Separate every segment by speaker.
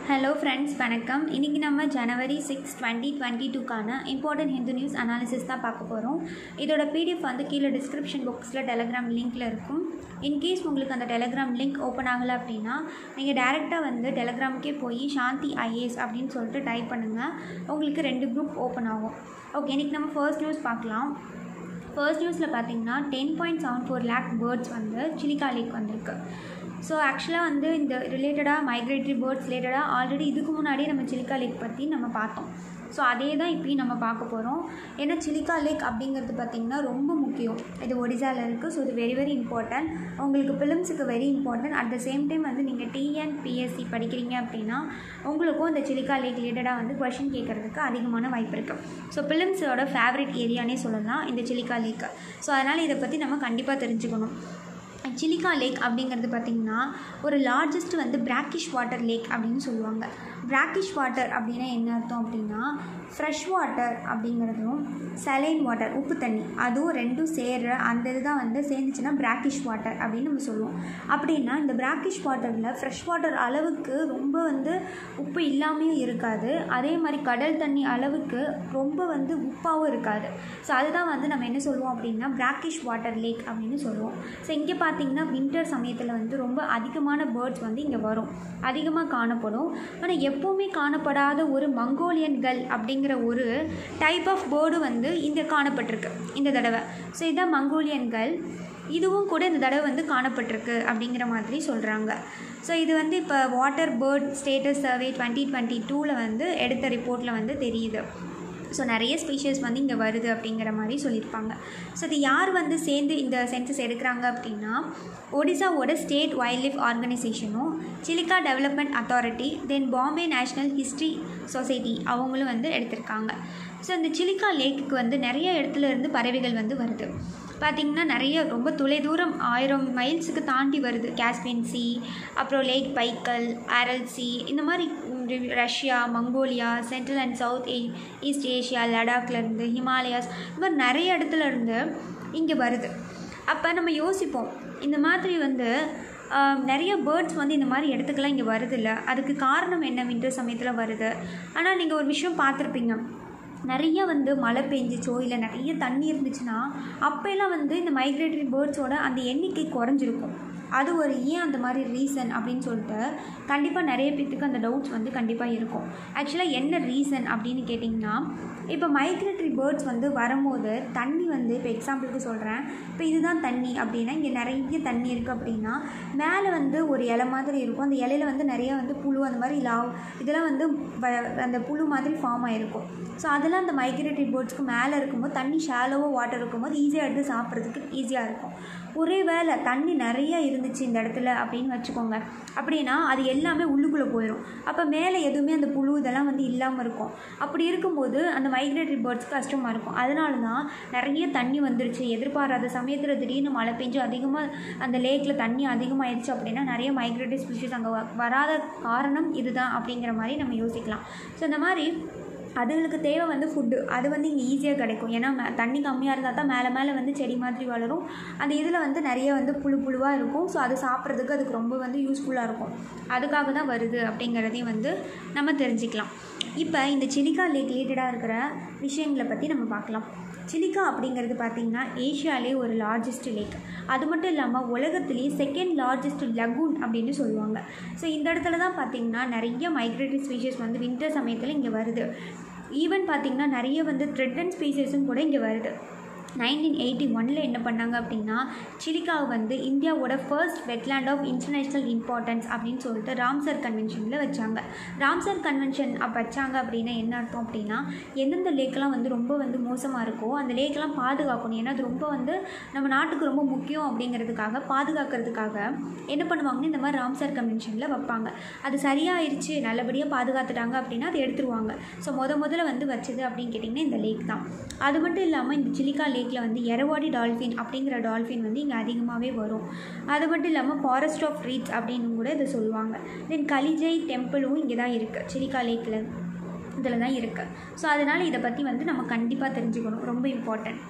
Speaker 1: hello friends வணக்கம் இன்றைக்கி நம்ம ஜனவரி சிக்ஸ் டுவெண்ட்டி டுவெண்ட்டி டூக்கான இம்பார்ட்டன்ட் ஹிந்து நியூஸ் அனாலிசிஸ் தான் பார்க்க போகிறோம் இதோட பிடிஎஃப் வந்து கீழே டிஸ்கிரிப்ஷன் பாக்ஸில் டெலகிராம் லிங்க்கில் இருக்கும் இன்கேஸ் உங்களுக்கு அந்த டெலகிராம் லிங்க் ஓப்பன் ஆகலை அப்படின்னா நீங்கள் டேரெக்டாக வந்து டெலகிராமுக்கே போய் சாந்தி ஐஏஎஸ் அப்படின்னு சொல்லிட்டு டைப் பண்ணுங்கள் உங்களுக்கு ரெண்டு குரூப் ஓப்பன் ஆகும் ஓகே இன்றைக்கி நம்ம ஃபர்ஸ்ட் நியூஸ் பார்க்கலாம் ஃபர்ஸ்ட் நியூஸில் பார்த்தீங்கன்னா ten point seven four lake birds வந்து சிலிக்கா லேக் வந்திருக்கு ஸோ ஆக்சுவலாக வந்து இந்த ரிலேட்டடாக மைக்ரேட்டரி பேர்ட்ஸ் ரிலேட்டடாக ஆல்ரெடி இதுக்கு முன்னாடியே நம்ம சிலிக்கா லேக் பற்றி நம்ம பார்த்தோம் ஸோ அதே தான் இப்பயும் நம்ம பார்க்க போகிறோம் ஏன்னா சிலிக்கா லேக் அப்படிங்கிறது பார்த்திங்கன்னா ரொம்ப முக்கியம் இது ஒடிசாவில் இருக்குது ஸோ இது வெரி வெரி இம்பார்ட்டன்ட் உங்களுக்கு ஃபிலிம்ஸுக்கு very important at the same time வந்து நீங்கள் டிஎன்பிஎஸ்சி படிக்கிறீங்க அப்படின்னா உங்களுக்கும் இந்த சிலிக்கா லேக் ரிலேட்டடாக வந்து கொஷின் கேட்குறதுக்கு அதிகமான வாய்ப்பு இருக்குது ஸோ ஃபிலிம்ஸோட ஃபேவரட் ஏரியானே சொல்லலாம் இந்த சிலிக்கா லேக் ஸோ அதனால் இதை பற்றி நம்ம கண்டிப்பாக தெரிஞ்சுக்கணும் சிலிக்கா லேக் அப்படிங்கிறது பார்த்திங்கன்னா ஒரு லார்ஜஸ்ட் வந்து பிராக்கிஷ் வாட்டர் லேக் அப்படின்னு சொல்லுவாங்க பிராக்கிஷ் வாட்டர் அப்படின்னா என்ன அர்த்தம் அப்படின்னா ஃப்ரெஷ் வாட்டர் அப்படிங்கிறதும் சலைன் வாட்டர் உப்பு தண்ணி அதுவும் ரெண்டும் சேர்ற அந்த இதுதான் வந்து சேர்ந்துச்சுன்னா பிராக்கிஷ் வாட்டர் அப்படின்னு நம்ம சொல்லுவோம் அப்படின்னா இந்த பிராக்கிஷ் வாட்டரில் ஃப்ரெஷ் வாட்டர் அளவுக்கு ரொம்ப வந்து உப்பு இல்லாமையும் இருக்காது அதே மாதிரி கடல் தண்ணி அளவுக்கு ரொம்ப வந்து உப்பாகவும் இருக்காது ஸோ அதுதான் வந்து நம்ம என்ன சொல்லுவோம் அப்படின்னா பிராக்கிஷ் வாட்டர் லேக் அப்படின்னு சொல்லுவோம் ஸோ இங்கே பார்த்தீங்கன்னா வின்டர் சமயத்தில் வந்து ரொம்ப அதிகமான பேர்ட்ஸ் வந்து இங்கே வரும் அதிகமாக காணப்படும் ஆனால் எப்போவுமே காணப்படாத ஒரு மங்கோலியன்கள் அப்படிங்கிற ஒரு டைப் ஆஃப் பேர்டு வந்து இங்கே காணப்பட்டிருக்கு இந்த தடவை ஸோ இதான் மங்கோலியன்கள் இதுவும் கூட இந்த தடவை வந்து காணப்பட்டிருக்கு அப்படிங்கிற மாதிரி சொல்கிறாங்க ஸோ இது வந்து இப்போ water bird status survey twenty twenty டூவில் வந்து எடுத்த ரிப்போர்ட்டில் வந்து தெரியுது ஸோ நிறைய ஸ்பீஷஸ் வந்து இங்கே வருது அப்படிங்கிற மாதிரி சொல்லியிருப்பாங்க ஸோ இது யார் வந்து சேர்ந்து இந்த சென்சஸ் எடுக்கிறாங்க அப்படின்னா ஒடிசாவோட ஸ்டேட் வைல்ட் லைஃப் ஆர்கனைசேஷனும் Chilika development authority then Bombay national history society அவங்களும் வந்து எடுத்திருக்காங்க ஸோ இந்த சிலிக்கா லேக்குக்கு வந்து நிறைய இடத்துல இருந்து பறவைகள் வந்து வருது பார்த்திங்கன்னா நிறைய ரொம்ப தொலை தூரம் ஆயிரம் மைல்ஸுக்கு தாண்டி வருது காஸ்பியன் சி அப்புறம் லேக் பைக்கல் ஆரல் சி இந்த மாதிரி Russia Mongolia central and south a east Asia லடாக்லேருந்து ஹிமாலயாஸ் இந்த மாதிரி நிறைய இடத்துல இருந்து இங்கே வருது அப்போ நம்ம யோசிப்போம் இந்த மாதிரி வந்து நிறைய பேர்ட்ஸ் வந்து இந்த மாதிரி இடத்துக்கெல்லாம் இங்கே வருதில்ல அதுக்கு காரணம் என்ன வின்டர் சமயத்தில் வருது ஆனால் நீங்கள் ஒரு விஷயம் பார்த்துருப்பீங்க நிறைய வந்து மழை பெஞ்சிச்சோ இல்லை நிறைய தண்ணி இருந்துச்சுன்னா அப்போல்லாம் வந்து இந்த மைக்ரேட்டரி பேர்ட்ஸோட அந்த எண்ணிக்கை குறைஞ்சிருக்கும் அது ஒரு ஏன் அந்த மாதிரி ரீசன் அப்படின்னு சொல்லிட்டு கண்டிப்பாக நிறைய பேத்துக்கு அந்த டவுட்ஸ் வந்து கண்டிப்பாக இருக்கும் ஆக்சுவலாக என்ன ரீசன் அப்படின்னு கேட்டிங்கன்னா இப்போ மைக்ரேட்டரி பேர்ட்ஸ் வந்து வரும்போது தண்ணி வந்து இப்போ எக்ஸாம்பிளுக்கு சொல்கிறேன் இப்போ இதுதான் தண்ணி அப்படின்னா இங்கே நிறைய தண்ணி இருக்குது அப்படின்னா மேலே வந்து ஒரு இலை மாதிரி இருக்கும் அந்த இலையில வந்து நிறைய வந்து புழு அந்த மாதிரி லாவ் இதெல்லாம் வந்து அந்த புழு மாதிரி ஃபார்ம் ஆகிருக்கும் ஸோ அதெல்லாம் அந்த மைக்ரேட்டரி பேர்ட்ஸ்க்கு மேலே இருக்கும்போது தண்ணி ஷாலோவாக வாட்டர் இருக்கும்போது ஈஸியாக எடுத்து சாப்பிட்றதுக்கு ஈஸியாக இருக்கும் ஒரே வேளை தண்ணி நிறைய இருந்துச்சு இந்த இடத்துல அப்படின்னு வச்சுக்கோங்க அப்படின்னா அது எல்லாமே உள்ளுக்குள்ளே போயிடும் அப்போ மேலே எதுவுமே அந்த புழு இதெல்லாம் வந்து இல்லாமல் இருக்கும் அப்படி இருக்கும்போது அந்த மைக்ரேட்டரி பேர்ட்ஸ்க்கு கஷ்டமாக இருக்கும் அதனால தான் நிறைய தண்ணி வந்துருச்சு எதிர்பாராத சமயத்தில் திடீர்னு மழை பெஞ்சு அதிகமாக அந்த லேக்கில் தண்ணி அதிகமாகிடுச்சு அப்படின்னா நிறைய மைக்ரேட்டரி ஸ்பீஷஸ் அங்கே வராத காரணம் இதுதான் அப்படிங்கிற மாதிரி நம்ம யோசிக்கலாம் ஸோ இந்த மாதிரி அதுகளுக்கு தேவை வந்து ஃபுட்டு அது வந்து இங்கே ஈஸியாக கிடைக்கும் ஏன்னா தண்ணி கம்மியாக இருந்தால் தான் மேலே மேலே வந்து செடி மாதிரி வளரும் அந்த இதில் வந்து நிறைய வந்து புழு புழுவாக இருக்கும் ஸோ அது சாப்பிட்றதுக்கு அதுக்கு ரொம்ப வந்து யூஸ்ஃபுல்லாக இருக்கும் அதுக்காக தான் வருது அப்படிங்கிறதையும் வந்து நம்ம தெரிஞ்சுக்கலாம் இப்போ இந்த சிலிக்கா லேக் ரிலேட்டடாக இருக்கிற விஷயங்களை பற்றி நம்ம பார்க்கலாம் சிலிக்கா அப்படிங்கிறது பார்த்திங்கன்னா ஏஷியாலே ஒரு லார்ஜஸ்ட் லேக் அது மட்டும் இல்லாமல் உலகத்துலேயே செகண்ட் லார்ஜஸ்ட் லகூன் அப்படின்னு சொல்லுவாங்க ஸோ இந்த இடத்துல தான் பார்த்திங்கன்னா நிறைய மைக்ரேட்டரி ஸ்பீஷஸ் வந்து வின்டர் சமயத்தில் இங்கே வருது ஈவன் பார்த்திங்கன்னா நிறைய வந்து த்ரெட்டன் ஸ்பீஷஸும் கூட இங்கே வருது நைன்டீன் எயிட்டி ஒனில் என்ன பண்ணாங்க அப்படின்னா சிலிக்காவை வந்து இந்தியாவோட first wetland of international importance அப்படின்னு சொல்லிட்டு ராம்சர் கன்வென்ஷனில் வச்சாங்க ராம்சர் கன்வென்ஷன் அப்போ வச்சாங்க அப்படின்னா என்ன அர்த்தம் அப்படின்னா எந்தெந்த லேக்கெலாம் வந்து ரொம்ப வந்து மோசமாக இருக்கோ அந்த லேக்கெலாம் பாதுகாக்கணும் ஏன்னா அது ரொம்ப வந்து நம்ம நாட்டுக்கு ரொம்ப முக்கியம் அப்படிங்கிறதுக்காக பாதுகாக்கிறதுக்காக என்ன பண்ணுவாங்கன்னா இந்த மாதிரி ராம்சர் கன்வென்ஷனில் வைப்பாங்க அது சரியாயிருச்சு நல்லபடியாக பாதுகாத்துட்டாங்க அப்படின்னா அதை எடுத்துருவாங்க ஸோ முத முதல்ல வந்து வச்சது அப்படின்னு கேட்டிங்கன்னா இந்த லேக் தான் அது மட்டும் இல்லாமல் இந்த சிலிக்கா லேக்கில் வந்து எரவாடி டால்ஃபின் அப்படிங்கிற டால்ஃபின் வந்து இங்கே அதிகமாகவே வரும் அது மட்டும் இல்லாமல் ஃபாரஸ்ட் ஆஃப் ரீட்ஸ் அப்படின்னு கூட இதை சொல்லுவாங்க தென் கலிஜை டெம்பிளும் இங்கே தான் இருக்குது சிலிக்கா லேக்கில் இதில் தான் இருக்குது ஸோ அதனால் இதை பற்றி வந்து நம்ம கண்டிப்பாக தெரிஞ்சுக்கணும் ரொம்ப இம்பார்ட்டன்ட்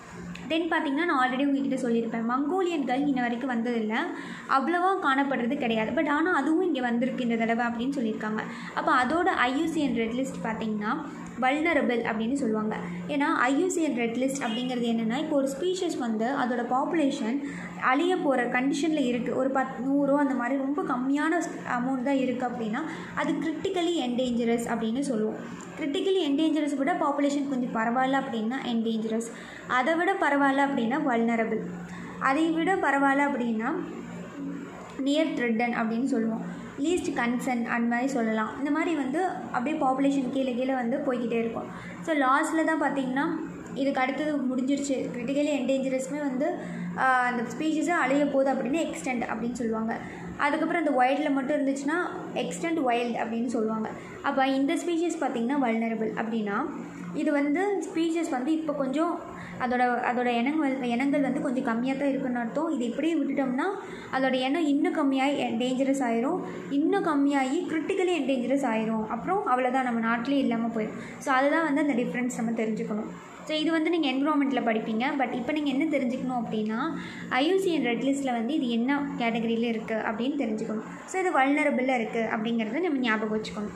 Speaker 1: தென் பார்த்திங்கன்னா நான் ஆல்ரெடி உங்ககிட்ட சொல்லியிருப்பேன் மங்கோலியன்கள் இன்ன வரைக்கும் வந்ததில்லை அவ்வளோவா காணப்படுறது கிடையாது பட் ஆனால் அதுவும் இங்கே வந்திருக்கு இந்த தடவை அப்படின்னு சொல்லியிருக்காங்க அப்போ அதோட ஐயூசிஎன் ரெட் லிஸ்ட் பார்த்திங்கன்னா வல்னரபிள் அப்படின்னு சொல்லுவாங்க ஏன்னா ஐயூசிஎன் ரெட் லிஸ்ட் அப்படிங்கிறது என்னென்னா இப்போ ஒரு ஸ்பீஷஸ் வந்து அதோட பாப்புலேஷன் அழிய போகிற கண்டிஷனில் இருக்குது ஒரு பத் நூறோ அந்த மாதிரி ரொம்ப கம்மியான அமௌண்ட் தான் இருக்குது அப்படின்னா அது கிரிட்டிக்கலி என்டேஞ்சரஸ் அப்படின்னு சொல்லுவோம் கிரிட்டிக்கலி என்டேஞ்சரஸ் விட பாப்புலேஷன் கொஞ்சம் பரவாயில்ல அப்படின்னா என்டேஞ்சரஸ் அதை விட பரவாயில்ல அப்படின்னா வல்னரபிள் அதை விட பரவாயில்ல அப்படின்னா நியர் த்ரெட்டன் அப்படின்னு சொல்லுவோம் லீஸ்ட் கன்சர்ன் அந்த மாதிரி சொல்லலாம் இந்த மாதிரி வந்து அப்படியே பாப்புலேஷன் கீழே கீழே வந்து போய்கிட்டே இருக்கும் ஸோ லாஸ்ட்டில் தான் பார்த்திங்கன்னா இதுக்கு அடுத்தது முடிஞ்சிருச்சு கிரிட்டிக்கலி என்டேஞ்சரஸ்மே வந்து ஆஹ், அந்த ஸ்பீஷஸை அழிய போகுது அப்படின்னு எக்ஸ்டெண்ட் அப்படின்னு சொல்லுவாங்க அதுக்கப்புறம் அந்த வைல்டில் மட்டும் இருந்துச்சுன்னா எக்ஸ்டெண்ட் வைல்டு அப்படின்னு சொல்லுவாங்க அப்போ இந்த ஸ்பீஷஸ் பார்த்திங்கன்னா வல்னரபிள் அப்படின்னா இது வந்து ஸ்பீஷஸ் வந்து இப்போ கொஞ்சம் அதோட அதோட இனங்கள் இனங்கள் வந்து கொஞ்சம் கம்மியாக தான் இருக்குன்னு அர்த்தம் இது இப்படியே விட்டுட்டோம்னா அதோட இனம் இன்னும் கம்மியாகி டேஞ்சரஸ் ஆயிரும் இன்னும் கம்மியாகி கிரிட்டிக்கலி என்டேஞ்சரஸ் ஆயிரும் அப்புறம் அவ்வளோதான் நம்ம நாட்டிலே இல்லாமல் போயிடும் ஸோ அதுதான் வந்து அந்த டிஃப்ரென்ஸ் நம்ம தெரிஞ்சுக்கணும் ஸோ இது வந்து நீங்கள் என்விரான்மெண்ட்டில் படிப்பீங்க பட் இப்போ நீங்கள் என்ன தெரிஞ்சுக்கணும் அப்படின்னா ஐயூசிஎன் ரெட் லிஸ்ட்டில் வந்து இது என்ன கேட்டகரியில் இருக்குது அப்படின்னு தெரிஞ்சுக்கணும் ஸோ இது வல்னரபிளில் இருக்குது அப்படிங்கிறத நம்ம ஞாபகம் வச்சுக்கணும்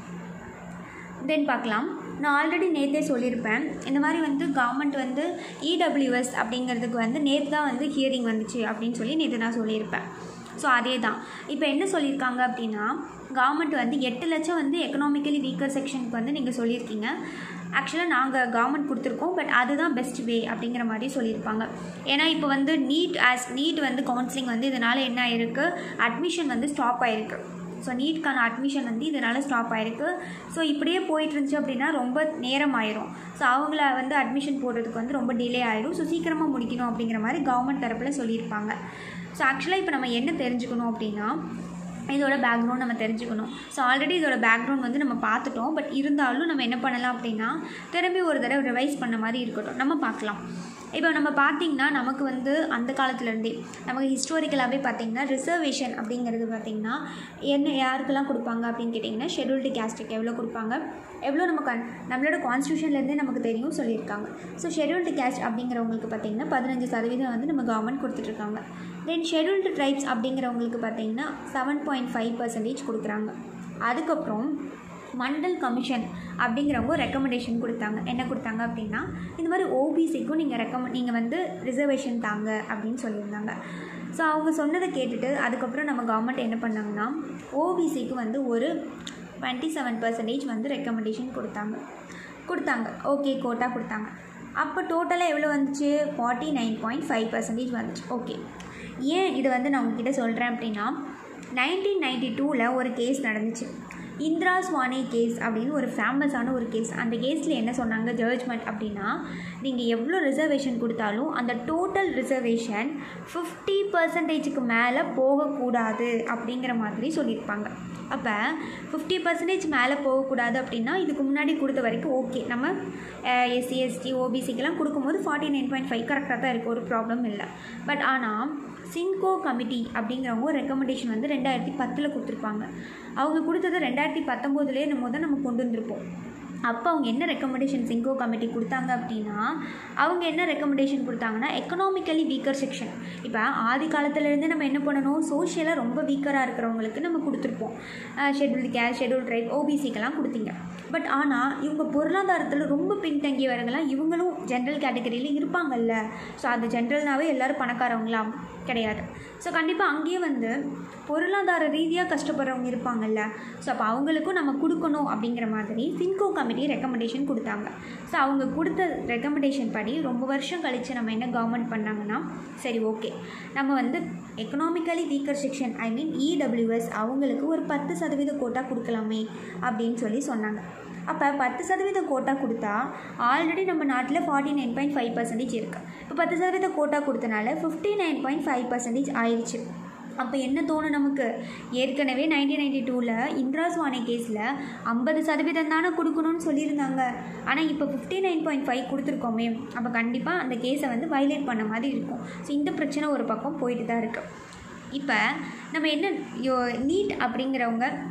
Speaker 1: தென் பார்க்கலாம் நான் ஆல்ரெடி நேற்றே சொல்லியிருப்பேன் இந்த மாதிரி வந்து கவர்மெண்ட் வந்து இடபிள்யூஎஸ் அப்படிங்கிறதுக்கு வந்து நேற்று தான் வந்து ஹியரிங் வந்துச்சு அப்படின்னு சொல்லி நேற்று நான் சொல்லியிருப்பேன் ஸோ அதே தான் இப்போ என்ன சொல்லியிருக்காங்க அப்படின்னா கவர்மெண்ட் வந்து எட்டு லட்சம் வந்து எக்கனாமிக்கலி வீக்கர் செக்ஷனுக்கு வந்து நீங்கள் சொல்லியிருக்கீங்க ஆக்சுவலாக நாங்கள் கவர்மெண்ட் கொடுத்துருக்கோம் பட் அதுதான் பெஸ்ட் வே அப்படிங்கிற மாதிரி சொல்லியிருப்பாங்க ஏன்னா இப்போ வந்து நீட் ஆஸ் நீட் வந்து கவுன்சிலிங் வந்து இதனால் என்ன ஆயிருக்கு அட்மிஷன் வந்து ஸ்டாப் ஆயிருக்கு ஸோ நீட்க்கான அட்மிஷன் வந்து இதனால் ஸ்டாப் ஆயிருக்கு ஸோ இப்படியே போயிட்டு இருந்துச்சு அப்படின்னா ரொம்ப நேரம் ஆயிரும் ஸோ அவங்கள வந்து அட்மிஷன் போடுறதுக்கு வந்து ரொம்ப டிலே ஆயிரும் ஸோ சீக்கிரமாக முடிக்கணும் அப்படிங்கிற மாதிரி கவர்மெண்ட் தரப்பில் சொல்லியிருப்பாங்க ஸோ ஆக்சுவலாக இப்போ நம்ம என்ன தெரிஞ்சுக்கணும் அப்படின்னா இதோட பேக்ரவுண்ட் நம்ம தெரிஞ்சுக்கணும் ஸோ ஆல்ரெடி இதோட பேக்ரவுண்ட் வந்து நம்ம பார்த்துட்டோம் பட் இருந்தாலும் நம்ம என்ன பண்ணலாம் அப்படின்னா திரும்பி ஒரு தடவை ரிவைஸ் பண்ண மாதிரி இருக்கட்டும் நம்ம பார்க்கலாம் இப்போ நம்ம பார்த்திங்கன்னா நமக்கு வந்து அந்த காலத்துலேருந்தே நமக்கு ஹிஸ்டாரிக்கலாகவே பார்த்திங்கன்னா ரிசர்வேஷன் அப்படிங்கிறது பார்த்திங்கன்னா என்ன யாருக்கெல்லாம் கொடுப்பாங்க அப்படின்னு கேட்டிங்கன்னா ஷெட்யூல்டு கேஸ்ட்டுக்கு எவ்வளோ கொடுப்பாங்க எவ்வளோ நம்ம கன் நம்மளோட கான்ஸ்டியூஷன்லேருந்தே நமக்கு தெரியும் சொல்லியிருக்காங்க ஸோ ஷெட்யூல்டு கேஸ்ட் அப்படிங்கிறவங்களுக்கு பார்த்திங்கன்னா பதினஞ்சு சதவீதம் வந்து நம்ம கவர்மெண்ட் கொடுத்துட்ருக்காங்க தென் ஷெட்யூல்டு ட்ரைப்ஸ் அப்படிங்கிறவங்களுக்கு பார்த்திங்கன்னா செவன் பாயிண்ட் ஃபைவ் பர்சன்டேஜ் கொடுக்குறாங்க அதுக்கப்புறம் மண்டல் கமிஷன் அப்படிங்கிறவங்க ரெக்கமெண்டேஷன் கொடுத்தாங்க என்ன கொடுத்தாங்க அப்படின்னா இந்த மாதிரி ஓபிசிக்கும் நீங்கள் ரெக்கமெ நீங்கள் வந்து ரிசர்வேஷன் தாங்க அப்படின்னு சொல்லியிருந்தாங்க ஸோ அவங்க சொன்னதை கேட்டுட்டு அதுக்கப்புறம் நம்ம கவர்மெண்ட் என்ன பண்ணாங்கன்னா ஓபிசிக்கு வந்து ஒரு டுவெண்ட்டி செவன் பர்சன்டேஜ் வந்து ரெக்கமெண்டேஷன் கொடுத்தாங்க கொடுத்தாங்க ஓகே கோட்டா கொடுத்தாங்க அப்போ டோட்டலாக எவ்வளோ வந்துச்சு forty nine point five percentage வந்துச்சு ஓகே ஏன் இது வந்து நான் உங்ககிட்ட சொல்கிறேன் அப்படின்னா நைன்டீன் நைன்டி டூவில் ஒரு கேஸ் நடந்துச்சு இந்திரா சுவானி கேஸ் அப்படின்னு ஒரு ஃபேமஸான ஒரு கேஸ் அந்த கேஸில் என்ன சொன்னாங்க ஜட்ஜ்மெண்ட் அப்படின்னா நீங்கள் எவ்வளோ ரிசர்வேஷன் கொடுத்தாலும் அந்த டோட்டல் ரிசர்வேஷன் ஃபிஃப்டி பர்சன்டேஜுக்கு மேலே போகக்கூடாது அப்படிங்கிற மாதிரி சொல்லியிருப்பாங்க அப்போ ஃபிஃப்டி பர்சன்டேஜ் மேலே போகக்கூடாது அப்படின்னா இதுக்கு முன்னாடி கொடுத்த வரைக்கும் ஓகே நம்ம எஸ்சி எஸ்டி ஓபிசிக்கெலாம் கொடுக்கும்போது ஃபார்ட்டி நைன் பாயிண்ட் ஃபைவ் கரெக்டாக தான் இருக்குது ஒரு ப்ராப்ளம் இல்லை பட் ஆனால் சின்கோ கமிட்டி அப்படிங்கிறவங்க ஒரு ரெக்கமெண்டேஷன் வந்து ரெண்டாயிரத்தி பத்தில் கொடுத்துருப்பாங்க அவங்க கொடுத்தது ரெண்டாயிரத்தி பத்தொம்போதுலேயே நம்ம தான் நம்ம கொண்டு வந்திருப்போம் அப்போ அவங்க என்ன ரெக்கமெண்டேஷன் சிங்கோ கமிட்டி கொடுத்தாங்க அப்படின்னா அவங்க என்ன ரெக்கமெண்டேஷன் கொடுத்தாங்கன்னா எக்கனாமிக்கலி வீக்கர் செக்ஷன் இப்போ ஆதி காலத்துலேருந்து நம்ம என்ன பண்ணணும் சோஷியலாக ரொம்ப வீக்கராக இருக்கிறவங்களுக்கு நம்ம கொடுத்துருப்போம் ஷெட்யூல்டு கேஸ் ஷெட்யூல் ட்ரைப் ஓபிசிக்கெல்லாம் கொடுத்தீங்க பட் ஆனால் இவங்க பொருளாதாரத்தில் ரொம்ப பின்தங்கியவர்கள்லாம் இவங்களும் ஜென்ரல் கேட்டகரியில் இருப்பாங்கல்ல ஸோ அது ஜென்ரல்னாவே எல்லோரும் பணக்காரவங்களாம் கிடையாது ஸோ கண்டிப்பாக அங்கேயே வந்து பொருளாதார ரீதியாக கஷ்டப்படுறவங்க இருப்பாங்கல்ல ஸோ அப்போ அவங்களுக்கும் நம்ம கொடுக்கணும் அப்படிங்கிற மாதிரி சின்கோ கமிட்டி ரெக்கமெண்டேஷன் கொடுத்தாங்க ஸோ அவங்க கொடுத்த ரெக்கமெண்டேஷன் படி ரொம்ப வருஷம் கழித்து நம்ம என்ன கவர்மெண்ட் பண்ணாங்கன்னா சரி ஓகே நம்ம வந்து economically weaker section I mean EWS அவங்களுக்கு ஒரு பத்து சதவீத கோட்டா கொடுக்கலாமே அப்படின்னு சொல்லி சொன்னாங்க அப்போ பத்து சதவீத கோட்டா கொடுத்தா ஆல்ரெடி நம்ம நாட்டில் forty nine point five percentage இருக்குது இப்போ பத்து சதவீத கோட்டா கொடுத்தனால fifty nine point five percentage ஆயிடுச்சு அப்போ என்ன தோணும் நமக்கு ஏற்கனவே நைன்டீன் நைன்டி டூவில் இந்திரா சுவானி கேஸில் ஐம்பது சதவீதம் தானே கொடுக்கணும்னு சொல்லியிருந்தாங்க ஆனால் இப்போ ஃபிஃப்டி நைன் பாயிண்ட் ஃபைவ் கொடுத்துருக்கோமே அப்போ கண்டிப்பாக அந்த கேஸை வந்து வைலேட் பண்ண மாதிரி இருக்கும் ஸோ இந்த பிரச்சனை ஒரு பக்கம் போயிட்டு தான் இருக்குது இப்போ நம்ம என்ன யோ நீட் அப்படிங்கிறவங்க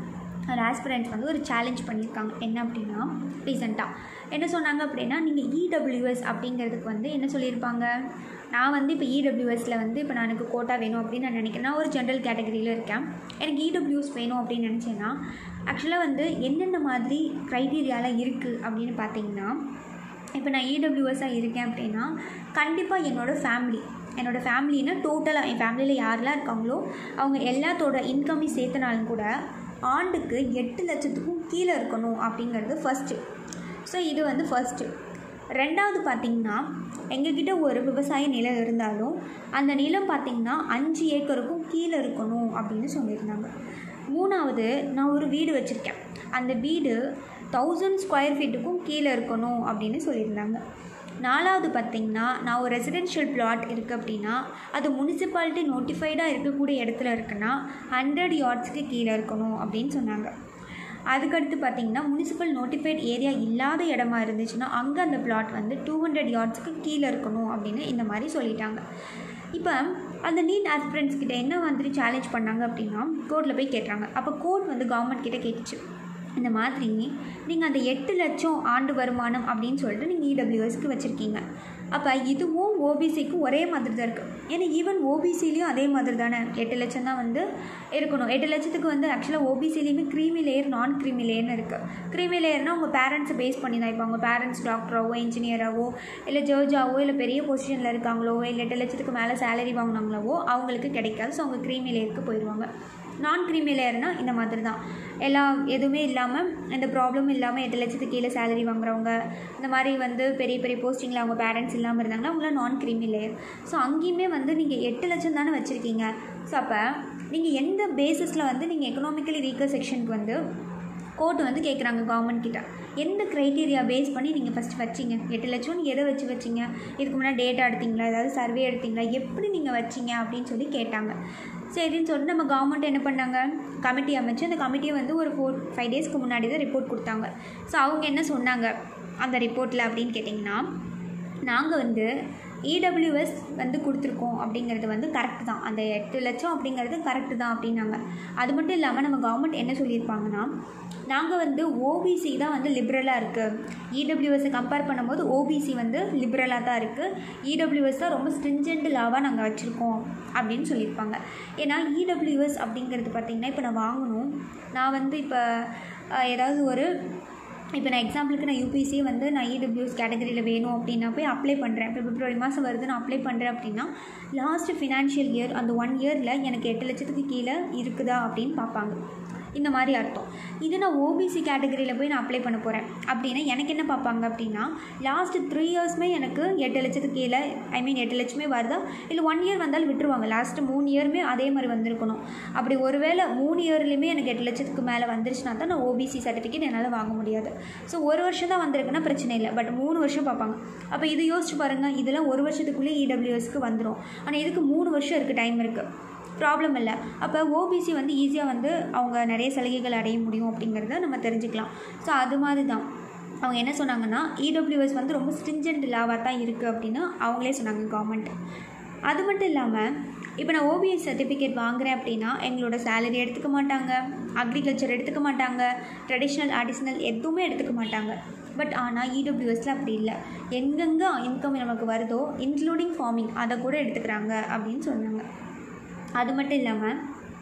Speaker 1: ஒரு ஆஸ்பிரண்ட்ஸ் வந்து ஒரு சேலஞ்ச் பண்ணியிருக்காங்க என்ன அப்படின்னா ரீசெண்டாக என்ன சொன்னாங்க அப்படின்னா நீங்கள் இடபிள்யூஎஸ் அப்படிங்கிறதுக்கு வந்து என்ன சொல்லியிருப்பாங்க நான் வந்து இப்போ இடபிள்யூஎஸில் வந்து இப்போ நான் எனக்கு கோட்டா வேணும் அப்படின்னு நான் நினைக்கிறேன் நான் ஒரு ஜென்ரல் கேட்டகரியில் இருக்கேன் எனக்கு இடபிள்யூஎஸ் வேணும் அப்படின்னு நினச்சேன்னா ஆக்சுவலாக வந்து என்னென்ன மாதிரி க்ரைட்டீரியாலாம் இருக்குது அப்படின்னு பார்த்தீங்கன்னா இப்போ நான் இடபிள்யூஎஸ்ஸாக இருக்கேன் அப்படின்னா கண்டிப்பாக என்னோடய ஃபேமிலி என்னோடய ஃபேமிலின்னா டோட்டலாக என் ஃபேமிலியில் யாரெல்லாம் இருக்காங்களோ அவங்க எல்லாத்தோட இன்கம்மையும் சேர்த்தனாலும் கூட ஆண்டுக்கு எட்டு லட்சத்துக்கும் கீழே இருக்கணும் அப்படிங்கிறது ஃபஸ்ட்டு ஸோ இது வந்து ஃபஸ்ட்டு ரெண்டாவது பார்த்திங்கன்னா எங்ககிட்ட ஒரு விவசாய நிலம் இருந்தாலும் அந்த நிலம் பார்த்திங்கன்னா அஞ்சு ஏக்கருக்கும் கீழே இருக்கணும் அப்படின்னு சொல்லியிருந்தாங்க மூணாவது நான் ஒரு வீடு வச்சுருக்கேன் அந்த வீடு தௌசண்ட் ஸ்கொயர் ஃபீட்டுக்கும் கீழே இருக்கணும் அப்படின்னு சொல்லியிருந்தாங்க நாலாவது பார்த்திங்கன்னா நான் ஒரு ரெசிடென்ஷியல் பிளாட் இருக்குது அப்படின்னா அது முனிசிபாலிட்டி நோட்டிஃபைடாக இருக்கக்கூடிய இடத்துல இருக்குன்னா ஹண்ட்ரட் யார்ட்ஸ்க்கு கீழே இருக்கணும் அப்படின்னு சொன்னாங்க அதுக்கடுத்து பார்த்திங்கன்னா முனிசிபல் நோட்டிஃபைட் ஏரியா இல்லாத இடமா இருந்துச்சுன்னா அங்கே அந்த பிளாட் வந்து டூ ஹண்ட்ரட் யார்ட்ஸ்க்கு கீழே இருக்கணும் அப்படின்னு இந்த மாதிரி சொல்லிட்டாங்க இப்போ அந்த நீட் ஆஸ்பிரண்ட்ஸ் கிட்ட என்ன வந்துட்டு சேலஞ்ச் பண்ணாங்க அப்படின்னா கோர்ட்டில் போய் கேட்டாங்க அப்போ கோர்ட் வந்து கவர்மெண்ட் கிட்ட கேட்டுச்சு இந்த மாதிரி நீங்கள் அந்த எட்டு லட்சம் ஆண்டு வருமானம் அப்படின்னு சொல்லிட்டு நீங்கள் இடபிள்யூஎஸ்க்கு வச்சுருக்கீங்க அப்போ இதுவும் ஓபிசிக்கும் ஒரே மாதிரி தான் இருக்குது ஏன்னா ஈவன் ஓபிசிலையும் அதே மாதிரி தானே எட்டு லட்சம் தான் வந்து இருக்கணும் எட்டு லட்சத்துக்கு வந்து ஆக்சுவலாக ஓபிசிலையுமே க்ரீமி லேயர் நான் க்ரீமி லேயர்னு இருக்குது க்ரீமி லேயர்னால் உங்கள் பேரண்ட்ஸை பேஸ் பண்ணி தான் இப்போ அவங்க பேரண்ட்ஸ் டாக்டராகவோ இன்ஜினியராகவோ இல்லை ஜட்ஜாவோ இல்லை பெரிய பொசிஷனில் இருக்காங்களோ இல்லை எட்டு லட்சத்துக்கு மேலே சேலரி வாங்கினாங்களோ அவங்களுக்கு கிடைக்காது ஸோ அவங்க க்ரீமி லேயருக்கு போயிடுவாங்க நான் க்ரீமி லேயர்னால் இந்த மாதிரி தான் எல்லா எதுவுமே இல்லாமல் எந்த ப்ராப்ளமும் இல்லாமல் எட்டு லட்சத்துக்கு கீழே சேலரி வாங்குறவங்க இந்த மாதிரி வந்து பெரிய பெரிய போஸ்டிங்கில் அவங்க பேரண்ட்ஸ் இல்லாமல் இருந்தாங்கன்னா அவங்களாம் நான் க்ரீமி லேயர் ஸோ அங்கேயுமே வந்து நீங்கள் எட்டு லட்சம் தானே வச்சுருக்கீங்க ஸோ அப்போ நீங்கள் எந்த பேசிஸில் வந்து நீங்கள் எக்கனாமிக்கலி வீக்கர் செக்ஷனுக்கு வந்து கோர்ட் வந்து கேட்குறாங்க கவர்மெண்ட் கிட்ட எந்த க்ரைட்டீரியா பேஸ் பண்ணி நீங்கள் ஃபஸ்ட்டு வச்சிங்க எட்டு லட்சம்னு எதை வச்சு வச்சிங்க இதுக்கு முன்னாடி டேட்டா எடுத்தீங்களா ஏதாவது சர்வே எடுத்தீங்களா எப்படி நீங்கள் வச்சிங்க அப்படின்னு சொல்லி கேட்டாங்க சரின்னு சொல்லிட்டு நம்ம கவர்மெண்ட் என்ன பண்ணாங்க கமிட்டி அமைச்சு அந்த கமிட்டியை வந்து ஒரு ஃபோர் ஃபைவ் டேஸ்க்கு முன்னாடி தான் ரிப்போர்ட் கொடுத்தாங்க ஸோ அவங்க என்ன சொன்னாங்க அந்த ரிப்போர்ட்டில் அப்படின்னு கேட்டிங்கன்னா நாங்கள் வந்து இடபிள்யூஎஸ் வந்து கொடுத்துருக்கோம் அப்படிங்கிறது வந்து கரெக்டு தான் அந்த எட்டு லட்சம் அப்படிங்கிறது கரெக்டு தான் அப்படின்னாங்க அது மட்டும் இல்லாமல் நம்ம கவர்மெண்ட் என்ன சொல்லியிருப்பாங்கன்னா நாங்கள் வந்து ஓபிசி தான் வந்து லிபரலாக இருக்குது இடபிள்யூஎஸை கம்பேர் பண்ணும்போது ஓபிசி வந்து லிபரலாக தான் இருக்குது இடபிள்யூஎஸ் தான் ரொம்ப ஸ்ட்ரிஞ்சண்ட் லாவாக நாங்கள் வச்சுருக்கோம் அப்படின்னு சொல்லியிருப்பாங்க ஏன்னா இடபிள்யூஎஸ் அப்படிங்கிறது பார்த்திங்கன்னா இப்போ நான் வாங்கணும் நான் வந்து இப்போ ஏதாவது ஒரு இப்போ நான் எக்ஸாம்பிளுக்கு நான் யூபிசி வந்து நான் இடபிள்யூஎஸ் கேட்டகரியில் வேணும் அப்படின்னா போய் அப்ளை பண்ணுறேன் இப்போ பிப்ரவரி மாதம் வருது நான் அப்ளை பண்ணுறேன் அப்படின்னா லாஸ்ட் ஃபினான்ஷியல் இயர் அந்த ஒன் இயரில் எனக்கு எட்டு லட்சத்துக்கு கீழே இருக்குதா அப்படின்னு பார்ப்பாங்க இந்த மாதிரி அர்த்தம் இது நான் ஓபிசி கேட்டகரியில் போய் நான் அப்ளை பண்ண போகிறேன் அப்படின்னா எனக்கு என்ன பார்ப்பாங்க அப்படின்னா லாஸ்ட் த்ரீ இயர்ஸ்மே எனக்கு எட்டு லட்சத்துக்கு கீழே ஐ மீன் எட்டு லட்சமே வருதா இல்லை ஒன் இயர் வந்தாலும் விட்டுருவாங்க லாஸ்ட்டு மூணு இயருமே அதே மாதிரி வந்திருக்கணும் அப்படி ஒருவேளை மூணு இயர்லேயுமே எனக்கு எட்டு லட்சத்துக்கு மேலே வந்துருச்சுன்னா தான் நான் ஓபிசி சர்டிஃபிகேட் என்னால் வாங்க முடியாது ஸோ ஒரு வருஷம் தான் வந்திருக்குன்னா பிரச்சனை இல்லை பட் மூணு வருஷம் பார்ப்பாங்க அப்போ இது யோசிச்சு பாருங்கள் இதெல்லாம் ஒரு வருஷத்துக்குள்ளே இடபிள்யூஎஸ்க்கு வந்துடும் ஆனால் இதுக்கு மூணு வருஷம் இருக்குது டைம் இருக்குது ப்ராப்ளம் இல்லை அப்போ ஓபிசி வந்து ஈஸியாக வந்து அவங்க நிறைய சலுகைகள் அடைய முடியும் அப்படிங்கிறத நம்ம தெரிஞ்சுக்கலாம் ஸோ அது மாதிரி தான் அவங்க என்ன சொன்னாங்கன்னா இடபிள்யூஎஸ் வந்து ரொம்ப ஸ்ட்ரிஞ்சன்ட் லாவாக தான் இருக்குது அப்படின்னு அவங்களே சொன்னாங்க கவர்மெண்ட் அது மட்டும் இல்லாமல் இப்போ நான் ஓபிஎஸ் சர்டிஃபிகேட் வாங்குறேன் அப்படின்னா எங்களோட சேலரி எடுத்துக்க மாட்டாங்க அக்ரிகல்ச்சர் எடுத்துக்க மாட்டாங்க ட்ரெடிஷ்னல் ஆர்டிஷ்னல் எதுவுமே எடுத்துக்க மாட்டாங்க பட் ஆனால் இடபிள்யூஎஸில் அப்படி இல்லை எங்கெங்கே இன்கம் நமக்கு வருதோ இன்க்ளூடிங் ஃபார்மிங் அதை கூட எடுத்துக்கிறாங்க அப்படின்னு சொன்னாங்க அது மட்டும் இல்லாமல்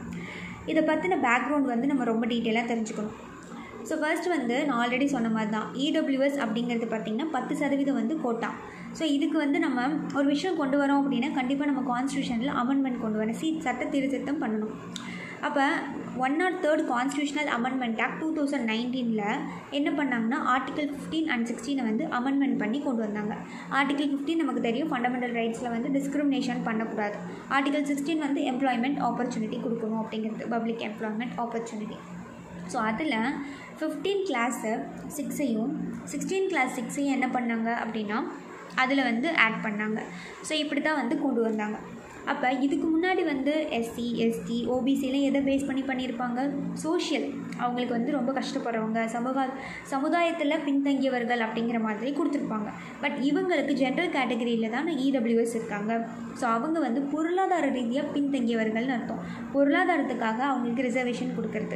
Speaker 1: இதை பற்றின பேக்ரவுண்ட் வந்து நம்ம ரொம்ப டீட்டெயிலாக தெரிஞ்சுக்கணும் ஸோ ஃபர்ஸ்ட் வந்து நான் ஆல்ரெடி சொன்ன மாதிரி தான் இடபிள்யூஎஸ் அப்படிங்கிறது பார்த்திங்கன்னா பத்து சதவீதம் வந்து கோட்டா ஸோ இதுக்கு வந்து நம்ம ஒரு விஷயம் கொண்டு வரோம் அப்படின்னா கண்டிப்பாக நம்ம கான்ஸ்டியூஷனில் அமெண்ட்மெண்ட் கொண்டு வரணும் சீட் சட்ட திருத்தம் பண்ணணும் அப்போ one naught third constitutional amendment act two thousand நைன்டீனில் என்ன பண்ணாங்கன்னா ஆர்டிகல் ஃபிஃப்டீன் அண்ட் சிக்ஸ்டீனை வந்து அமெண்ட்மெண்ட் பண்ணி கொண்டு வந்தாங்க ஆர்டிகல் ஃபிஃப்டீன் நமக்கு தெரியும் ஃபண்டமெண்டல் ரைட்ஸில் வந்து டிஸ்கிரிமினேஷன் பண்ணக்கூடாது ஆர்டிகல் சிக்ஸ்டீன் வந்து எம்ப்ளாய்மெண்ட் ஆப்பர்ச்சுனிட்டி கொடுக்கணும் அப்படிங்கிறது பப்ளிக் எம்ப்ளாய்மெண்ட் ஆப்பர்ச்சுனிட்டி ஸோ அதில் ஃபிஃப்டீன் கிளாஸு சிக்ஸையும் சிக்ஸ்டீன் கிளாஸ் சிக்ஸையும் என்ன பண்ணாங்க அப்படின்னா அதில் வந்து ஆட் பண்ணாங்க ஸோ இப்படி தான் வந்து கொண்டு வந்தாங்க அப்போ இதுக்கு முன்னாடி வந்து எஸ்சி எஸ்டி ஓபிசிலாம் எதை பேஸ் பண்ணி பண்ணியிருப்பாங்க சோஷியல் அவங்களுக்கு வந்து ரொம்ப கஷ்டப்படுறவங்க சமூக சமுதாயத்தில் பின்தங்கியவர்கள் அப்படிங்கிற மாதிரி கொடுத்துருப்பாங்க பட் இவங்களுக்கு ஜென்ரல் கேட்டகரியில் தான் இடபிள்யூஎஸ் இருக்காங்க ஸோ அவங்க வந்து பொருளாதார ரீதியாக பின்தங்கியவர்கள்னு அர்த்தம் பொருளாதாரத்துக்காக அவங்களுக்கு ரிசர்வேஷன் கொடுக்கறது